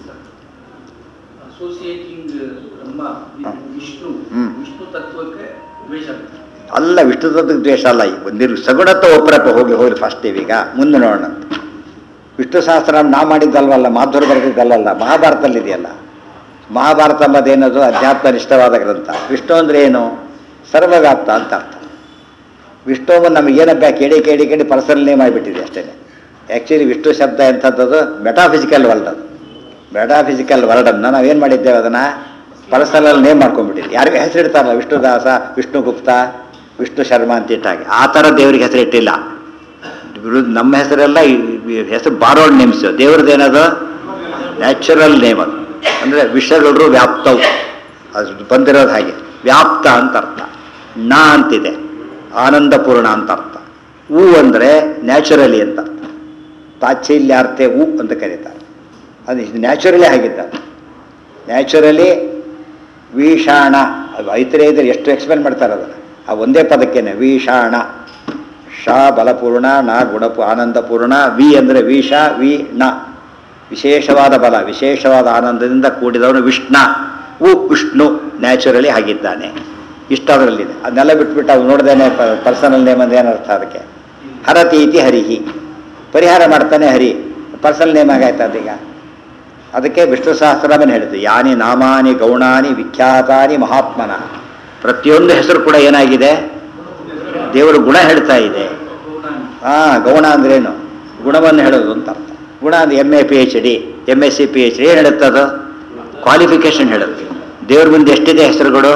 Speaker 3: ಅಸೋಸಿಯೇಟಿಂಗ್ ಬ್ರಹ್ಮ
Speaker 1: ಹ.
Speaker 3: ವಿಷ್ಣು
Speaker 1: ಹ್ಮ್.
Speaker 3: ವಿಷ್ಣು ತತ್ವಕ್ಕೆ ದ್ವೇಷ ಆಗುತ್ತೆ.
Speaker 1: ಅಲ್ಲ ವಿಷ್ಣುತತ್ವ ದ್ವೇಷ ಅಲ್ಲ ನಿರ್ ಸಗುಣತ್ವ ಒಪ್ಪರಪ್ಪ ಹೋಗಿ ಹೋಗಿ ಫಸ್ಟ್ ಇವೀಗ ಮುಂದೆ ನೋಡೋಣ ಅಂತ. ವಿಷ್ಣು ಸಹಸ್ರ ನಾ ಮಾಡಿದ್ದಲ್ವಲ್ಲ ಮಾಧುರ ಬರೆದಿದ್ದಲ್ಲ ಮಹಾಭಾರತದಲ್ಲಿ ಇದೆಯಲ್ಲ ಮಹಾಭಾರತ ಎಂಬುದೇನದು ಅಧ್ಯಾತ್ಮ ನಿಷ್ಠವಾದ ಗ್ರಂಥ ವಿಷ್ಣು ಅಂದ್ರೆ ಏನು ಸರ್ವವ್ಯಾಪ್ತ ಅಂತ ಅರ್ಥ ವಿಷ್ಣುವನ್ನು ನಮಗೇನಪ್ಪ ಕೇಳಿ ಕೇಳಿ ಕೇಳಿ ಪರ್ಸನಲ್ ನೇಮ್ ಆಗಿಬಿಟ್ಟಿದೆ ಅಷ್ಟೇ ಆ್ಯಕ್ಚುಲಿ ವಿಷ್ಣು ಶಬ್ದ ಎಂಥದ್ದು ಮೆಟಾಫಿಸಿಕಲ್ ವರ್ಲ್ಡ್ ಅದು ಮೆಟಾಫಿಸಿಕಲ್ ವರ್ಡನ್ನು ನಾವೇನು ಮಾಡಿದ್ದೇವೆ ಅದನ್ನು ಪರ್ಸನಲ್ ನೇಮ್ ಮಾಡ್ಕೊಂಡ್ಬಿಟ್ಟಿದ್ವಿ ಯಾರಿಗೂ ಹೆಸರು ಇಡ್ತಾರಲ್ಲ ವಿಷ್ಣುದಾಸ ವಿಷ್ಣು ಗುಪ್ತ ವಿಷ್ಣು ಶರ್ಮಾ ಅಂತ ಇಟ್ಟಾಗೆ ಆ ಥರ ದೇವರಿಗೆ ಹೆಸರು ಇಟ್ಟಿಲ್ಲ ವಿರುದ್ಧ ನಮ್ಮ ಹೆಸರೆಲ್ಲ ಈ- ಈ ಹೆಸರು ಬಾರೋಡ್ ನೇಮ್ಸ್ ದೇವ್ರದ್ದೇನದು ನ್ಯಾಚುರಲ್ ನೇಮ್ ಅದು ಅಂದರೆ ವಿಷಗಳು ವ್ಯಾಪ್ತವು ಅದು ಬಂದಿರೋದು ಹಾಗೆ ವ್ಯಾಪ್ತ ಅಂತ ಅರ್ಥ ನ ಅಂತಿದೆ ಆನಂದಪೂರ್ಣ ಅಂತ ಅರ್ಥ ಹೂ ಅಂದರೆ ನ್ಯಾಚುರಲಿ ಅಂತ ಅರ್ಥ ತಾಚ್ಛಲ್ಯಾರ್ತೆ ಹೂ ಅಂತ ಕರೀತಾರೆ ಅದು ನ್ಯಾಚುರಲಿ ಆಗಿದ್ದಾರೆ ನ್ಯಾಚುರಲಿ ವೀಷಾಣ ಅದು ಐತರೇದ್ರೆ ಎಷ್ಟು ಎಕ್ಸ್ಪ್ಲೇನ್ ಮಾಡ್ತಾರೆ ಅದನ್ನು ಆ ಒಂದೇ ಪದಕ್ಕೇನೆ ವೀಷಾಣ ಶ ಬಲಪೂರ್ಣ ನ ಗುಣಪು ಆನಂದಪೂರ್ಣ ವಿ ಅಂದರೆ ವೀಷ ವಿ ಣ ವಿಶೇಷವಾದ ಬಲ ವಿಶೇಷವಾದ ಆನಂದದಿಂದ ಕೂಡಿದವನು ವಿಷ್ಣ ಉ ವಿಷ್ಣು ನ್ಯಾಚುರಲಿ ಆಗಿದ್ದಾನೆ ಇಷ್ಟ ಅದರಲ್ಲಿದೆ ಅದನ್ನೆಲ್ಲ ಬಿಟ್ಬಿಟ್ಟು ಅವ್ನು ನೋಡ್ದೇನೆ ಪರ್ಸನಲ್ ನೇಮ್ ಅಂದ್ರೆ ಏನರ್ಥ ಅದಕ್ಕೆ ಹರತಿ ಇತಿ ಹರಿಹಿ ಪರಿಹಾರ ಮಾಡ್ತಾನೆ ಹರಿ ಪರ್ಸನಲ್ ನೇಮ್ ಆಗಾಯ್ತು ಅದೀಗ ಅದಕ್ಕೆ ವಿಷ್ಣು ಸಹಸ್ರನಾಮನ ಹೇಳಿದ್ದು ಯಾನಿ ನಾಮಾನಿ ಗೌಣಾನಿ ವಿಖ್ಯಾತಾನಿ ಮಹಾತ್ಮನ ಪ್ರತಿಯೊಂದು ಹೆಸರು ಕೂಡ ಏನಾಗಿದೆ ದೇವರು ಗುಣ ಹೇಳ್ತಾ ಇದೆ ಹಾ ಗೌಣ ಅಂದ್ರೇನು ಗುಣವನ್ನು ಹೇಳೋದು ಅಂತ ಅರ್ಥ ಗುಣ ಅಂದ್ರೆ M A P H D M S C P H D ಏನು ಹೇಳುತ್ತದು ಕ್ವಾಲಿಫಿಕೇಶನ್ ಹೇಳುತ್ತೆ ದೇವ್ರ ಮುಂದೆ ಎಷ್ಟಿದೆ ಹೆಸರುಗಳು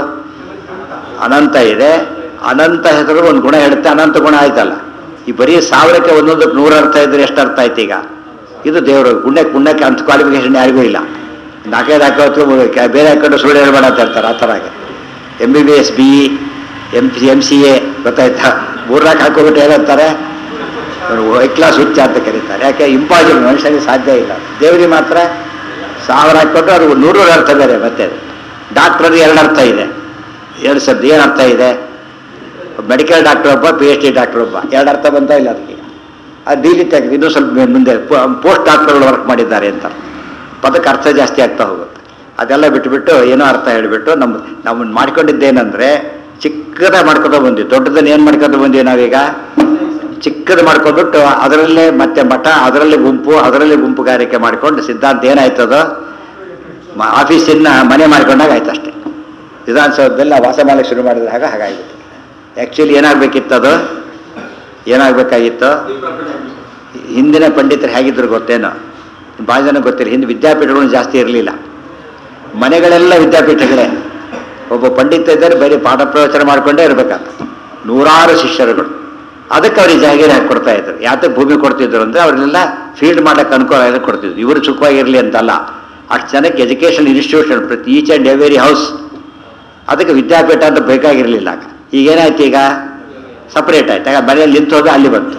Speaker 1: ಅನಂತ ಇದೆ ಅನಂತ ಹೆಸರು ಒಂದು ಗುಣ ಹೇಳುತ್ತೆ ಅನಂತ ಗುಣ ಆಯ್ತಲ್ಲ ಈ ಬರೀ ಸಾವಿರಕ್ಕೆ ಒಂದೊಂದಕ್ಕೆ ನೂರು ಅರ್ಥ ಇದ್ರೆ ಎಷ್ಟು ಅರ್ಥ ಆಯ್ತು ಈಗ ಇದು ದೇವರು ಗುಣ್ಯಕ್ಕೆ ಗುಣ್ಯಕ್ಕೆ ಅಂತ ಕ್ವಾಲಿಫಿಕೇಶನ್ ಯಾರಿಗೂ ಇಲ್ಲ ನಾಲ್ಕೈದು ಹಾಕೋತ್ತು ಬೇರೆ ಹಾಕೊಂಡು ಸುಳ್ಳು ಹೇಳ್ಬೇಡ ಅಂತ ಹೇಳ್ತಾರೆ ಆ ಥರ M B B S B E M P M C A ಗೊತ್ತಾಯ್ತಾ ಮೂರ್ನಾಲ್ಕು ಹಾಕೋಬಿಟ್ಟು ಏನಂತಾರೆ ಹೈ ಕ್ಲಾಸ್ ಹುಚ್ಚ ಅಂತ ಕರೀತಾರೆ ಯಾಕೆ ಇಂಪಾಸಿಬಲ್ ಮನುಷ್ಯನಿಗೆ ಸಾಧ್ಯ ಇಲ್ಲ ದೇವರಿಗೆ ಮಾತ್ರ ಸಾವಿರ ಹಾಕ್ಕೊಂಡು ಅವ್ರಿಗೆ ನೂರು ಅರ್ಥ ಬೇರೆ ಮತ್ತೆ ಡಾಕ್ಟ್ರಲ್ಲಿ ಎರಡು ಅರ್ಥ ಇದೆ ಎರಡು ಶಬ್ದ ಏನು ಅರ್ಥ ಇದೆ ಮೆಡಿಕಲ್ ಡಾಕ್ಟರ್ ಒಬ್ಬ ಪಿ ಎಚ್ ಡಿ ಡಾಕ್ಟರ್ ಒಬ್ಬ ಎರಡು ಅರ್ಥ ಬಂತ ಇಲ್ಲ ಅದಕ್ಕೆ ಅದು ಡೀಲಿ ತೆಗೆದು ಇನ್ನೂ ಸ್ವಲ್ಪ ಮೇ- ಮುಂದೆ ಪೋಸ್ಟ್ ಡಾಕ್ಟರ್ಗಳು ವರ್ಕ್ ಮಾಡಿದ್ದಾರೆ ಅಂತ ಪದಕ್ಕೆ ಅರ್ಥ ಜಾಸ್ತಿ ಆಗ್ತಾ ಹೋಗುತ್ತೆ ಅದೆಲ್ಲ ಬಿಟ್ಬಿಟ್ಟು ಏನೋ ಅರ್ಥ ಹೇಳಿಬಿಟ್ಟು ನಮ್ಮ ನಾವು ಮಾಡ್ಕೊಂಡಿದ್ದೇನೆಂದ್ರೆ ಚಿಕ್ಕದಾಗಿ ಮಾಡ್ಕೊತ ಬಂದ್ವಿ ದೊಡ್ಡದನ್ನ ಏನು ಮಾಡ್ಕೊತ ಬಂದ್ವಿ ನಾವೀಗ ಚಿಕ್ಕದು ಮಾಡ್ಕೊಂಡ್ಬಿಟ್ಟು ಅದರಲ್ಲೇ ಮತ್ತೆ ಮಠ ಅದರಲ್ಲೇ ಗುಂಪು ಅದರಲ್ಲೇ ಗುಂಪುಗಾರಿಕೆ ಮಾಡ್ಕೊಂಡು ಸಿದ್ಧಾಂತ ಏನಾಯ್ತದೋ ಮ- ಆಫೀಸಿನ ಮನೆ ಮಾಡ್ಕೊಂಡಾಗ ಆಯ್ತು ಅಷ್ಟೇ ವಿಧಾನಸೌಧದಲ್ಲಿ ನಾವು ವಾಸ ಮಾಡಲಿಕ್ಕೆ ಶುರು ಮಾಡಿದ ಹಾಗೆ ಹಾಗಾಗಿತ್ತು ಆ್ಯಕ್ಚುಲಿ ಏನಾಗಬೇಕಿತ್ತದು ಏನಾಗಬೇಕಾಗಿತ್ತು ಹಿಂದಿನ ಪಂಡಿತರು ಹೇಗಿದ್ರು ಗೊತ್ತೇನೋ ಭಾಳ ಜನ ಗೊತ್ತಿಲ್ಲ ಹಿಂದೆ ವಿದ್ಯಾಪೀಠಗಳು ಜಾಸ್ತಿ ಇರಲಿಲ್ಲ ಮನೆಗಳೆಲ್ಲ ವಿದ್ಯಾಪೀಠಗಳೇ ಒಬ್ಬ ಪಂಡಿತ ಇದ್ದರೆ ಬರೀ ಪಾಠ ಪ್ರವಚನ ಮಾಡ್ಕೊಂಡೇ ಇರಬೇಕಂತ ನೂರಾರು ಶಿಷ್ಯರುಗಳು ಅದಕ್ಕೆ ಅವ್ರಿಗೆ ಜಾಗೀರು ಹಾಕಿ ಕೊಡ್ತಾ ಇದ್ರು ಯಾತಕ್ಕೆ ಭೂಮಿ ಕೊಡ್ತಿದ್ರು ಅಂದರೆ ಅವ್ರನ್ನೆಲ್ಲ ಫೀಲ್ಡ್ ಮಾಡಕ್ಕೆ ಅನುಕೂಲ ಎಲ್ಲ ಕೊಡ್ತಿದ್ರು ಇವರು ಸುಖವಾಗಿರಲಿ ಅಂತಲ್ಲ ಅಷ್ಟು ಜನಕ್ಕೆ ಎಜುಕೇಷನ್ ಇನ್ಸ್ಟಿಟ್ಯೂಷನ್ ಪ್ರತಿ ಈಚ್ ಆ್ಯಂಡ್ ಎವರಿ ಹೌಸ್ ಅದಕ್ಕೆ ವಿದ್ಯಾಪೀಠ ಅಂತ ಬೇಕಾಗಿರಲಿಲ್ಲ ಆಗ ಈಗೇನಾಯ್ತು ಈಗ ಸಪ್ರೇಟ್ ಆಯ್ತು ಆಗ ಮನೆಯಲ್ಲಿ ನಿಂತೋದು ಅಲ್ಲಿ ಬಂತು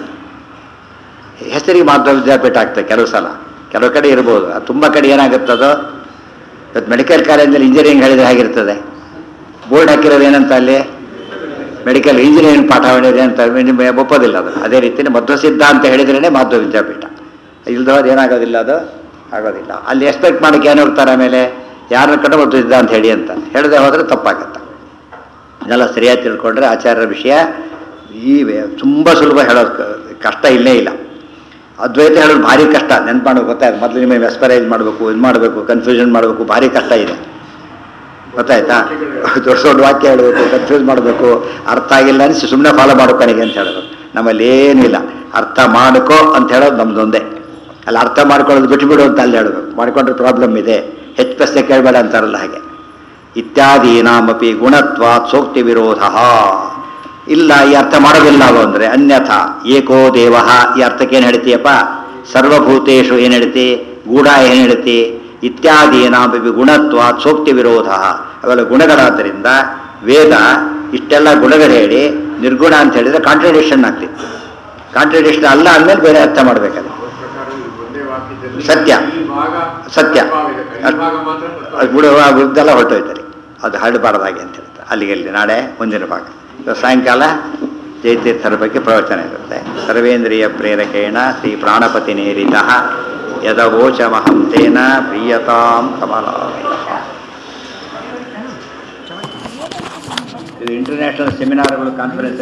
Speaker 1: ಹೆಸರಿಗೆ ಮಾತ್ರ ವಿದ್ಯಾಪೀಠ ಆಗ್ತದೆ ಕೆಲವು ಸಲ ಕೆಲವು ಕಡೆ ಇರ್ಬೋದು ಅದು ತುಂಬ ಕಡೆ ಏನಾಗುತ್ತದೋ ಇವತ್ತು ಮೆಡಿಕಲ್ ಕಾಲೇಜಲ್ಲಿ ಇಂಜಿನಿಯರಿಂಗ್ ಹೇಳಿದ್ರೆ ಹೇಗಿರ್ತದೆ ಬೋರ್ಡ್ ಹಾಕಿರೋದು ಏನಂತ ಅಲ್ಲಿ ಮೆಡಿಕಲ್ ಇಂಜಿನಿಯರಿಂಗ್ ಪಾಠ ಮಾಡಿದ್ರೆ ಅಂತ ನಿಮ್ಗೆ ಒಪ್ಪೋದಿಲ್ಲ ಅದು ಅದೇ ರೀತಿ ಮಧ್ವ ಸಿದ್ಧ ಅಂತ ಹೇಳಿದ್ರೇ ಮಾಧ್ವ ವಿದ್ಯಾಪೀಠ ಇಲ್ದೋದು ಏನಾಗೋದಿಲ್ಲ ಅದು ಆಗೋದಿಲ್ಲ ಅಲ್ಲಿ ಎಕ್ಸ್ಪೆಕ್ಟ್ ಮಾಡಕ್ಕೆ ಏನು ಹೋಗ್ತಾರೆ ಆಮೇಲೆ ಯಾರನ್ನ ಕಂಡು ಮಧ್ವ ಸಿದ್ಧ ಅಂತ ಹೇಳಿ ಅಂತ ಹೇಳದೆ ಹೋದರೆ ತಪ್ಪಾಗತ್ತೆ ಇದೆಲ್ಲ ಸರಿಯಾಗಿ ತಿಳ್ಕೊಂಡ್ರೆ ಆಚಾರ್ಯರ ವಿಷಯ ಈ ತುಂಬ ಸುಲಭ ಹೇಳೋದು ಕ- ಕಷ್ಟ ಇಲ್ಲೇ ಇಲ್ಲ ಅದ್ವೈತ ಹೇಳೋದು ಭಾರಿ ಕಷ್ಟ ನೆನ್ಪು ಮಾಡೋದು ಗೊತ್ತಾಯ್ತು ಮೊದಲು ನಿಮಗೆ ವೆಸ್ಪರೈಸ್ ಮಾಡಬೇಕು ಇದು ಮಾಡಬೇಕು ಕನ್ಫ್ಯೂಷನ್ ಮಾಡಬೇಕು ಭಾರಿ ಕಷ್ಟ ಇದೆ ಗೊತ್ತಾಯ್ತಾ ದೊಡ್ಡ ದೊಡ್ಡ ವಾಕ್ಯ ಹೇಳಬೇಕು ಕನ್ಫ್ಯೂಸ್ ಮಾಡಬೇಕು ಅರ್ಥ ಆಗಿಲ್ಲ ಅನಿಸಿ ಸುಮ್ಮನೆ ಫಾಲೋ ಮಾಡೋ ಕೊನೆಗೆ ಅಂತ ಹೇಳೋದು ನಮ್ಮಲ್ಲಿ ಏನೂ ಇಲ್ಲ ಅರ್ಥ ಮಾಡ್ಕೋ ಅಂತ ಹೇಳೋದು ನಮ್ದೊಂದೇ ಅಲ್ಲಿ ಅರ್ಥ ಮಾಡ್ಕೊಳ್ಳೋದು ಬಿಟ್ಬಿಡು ಅಂತ ಅಲ್ಲಿ ಹೇಳಬೇಕು ಮಾಡ್ಕೊಂಡ್ರೆ ಪ್ರಾಬ್ಲಮ್ ಇದೆ ಹೆಚ್ಚು ಪ್ರಶ್ನೆ ಕೇಳಬೇಡ ಅಂತಾರಲ್ಲ ಹಾಗೆ ಇತ್ಯಾದೀನಾಮಪಿ ಗುಣತ್ವಾತ್ ಸೋಕ್ತಿ ವಿರೋಧ ಇಲ್ಲ ಈ ಅರ್ಥ ಮಾಡೋದಿಲ್ಲ ಅವು ಅಂದರೆ ಅನ್ಯಥ ಏಕೋ ದೇವ ಈ ಅರ್ಥಕ್ಕೆ ಏನು ಹೇಳ್ತೀಯಪ್ಪ ಸರ್ವಭೂತೇಶು ಏನು ಹೇಳ್ತಿ ಗೂಢ ಏನು ಹೇಳ್ತಿ ಇತ್ಯಾದೀನಾಮಪಿ ಗುಣತ್ವಾತ್ ಸೋಕ್ತಿ ವಿರೋಧ ಅವೆಲ್ಲ ಗುಣಗಳಾದ್ದರಿಂದ ವೇದ ಇಷ್ಟೆಲ್ಲ ಗುಣಗಳು ಹೇಳಿ ನಿರ್ಗುಣ ಅಂತ ಹೇಳಿದ್ರೆ ಕಾಂಟ್ರಡಿಕ್ಷನ್ ಆಗ್ತಿತ್ತು ಕಾಂಟ್ರಡಿಕ್ಷನ್ ಅಲ್ಲ ಅಂದಮೇಲೆ ಬೇರೆ ಅರ್ಥ ಮಾಡಬೇಕಲ್ಲ
Speaker 2: ಅವ್ರ ಪ್ರಕಾರ ಈ ಒಂದೇ ವಾಕ್ಯದಲ್ಲಿ
Speaker 1: ಸತ್ಯ.
Speaker 2: ಈ ಭಾಗ
Speaker 1: ಸತ್ಯ.
Speaker 2: ತತ್ವವಿದೆ. ಈ ಭಾಗ ಮಾತ್ರ ತತ್ವ.
Speaker 1: ಅದು ಬಿಡುವ ಇದೆಲ್ಲ ಹೊರಟೋಯ್ತಾರೆ ಅದು ಹರಡಬಾರ್ದಾಗೆ ಅಂತ ಹೇಳ್ತಾರೆ ಅಲ್ಲಿಗೆ ಅಲ್ಲಿ ನಾಳೆ ಮುಂದಿನ ಭಾಗ ಇವತ್ತು ಸಾಯಂಕಾಲ ಜಯತೀರ್ಥರ ಬಗ್ಗೆ ಪ್ರವಚನ ಇರುತ್ತೆ ಸರ್ವೇಂದ್ರಿಯ ಪ್ರೇರಕೇಣ ಶ್ರೀ ಪ್ರಾಣಪತಿ ನೇರಿತ ಯದವೋಚಮಹಂ ತೇನ ಪ್ರಿಯತಾಂ ಕಮಲ ಇದು ಇಂಟರ್ನ್ಯಾಷನಲ್ ಸೆಮಿನಾರ್ಗಳು ಕಾನ್ಫರೆನ್ಸ್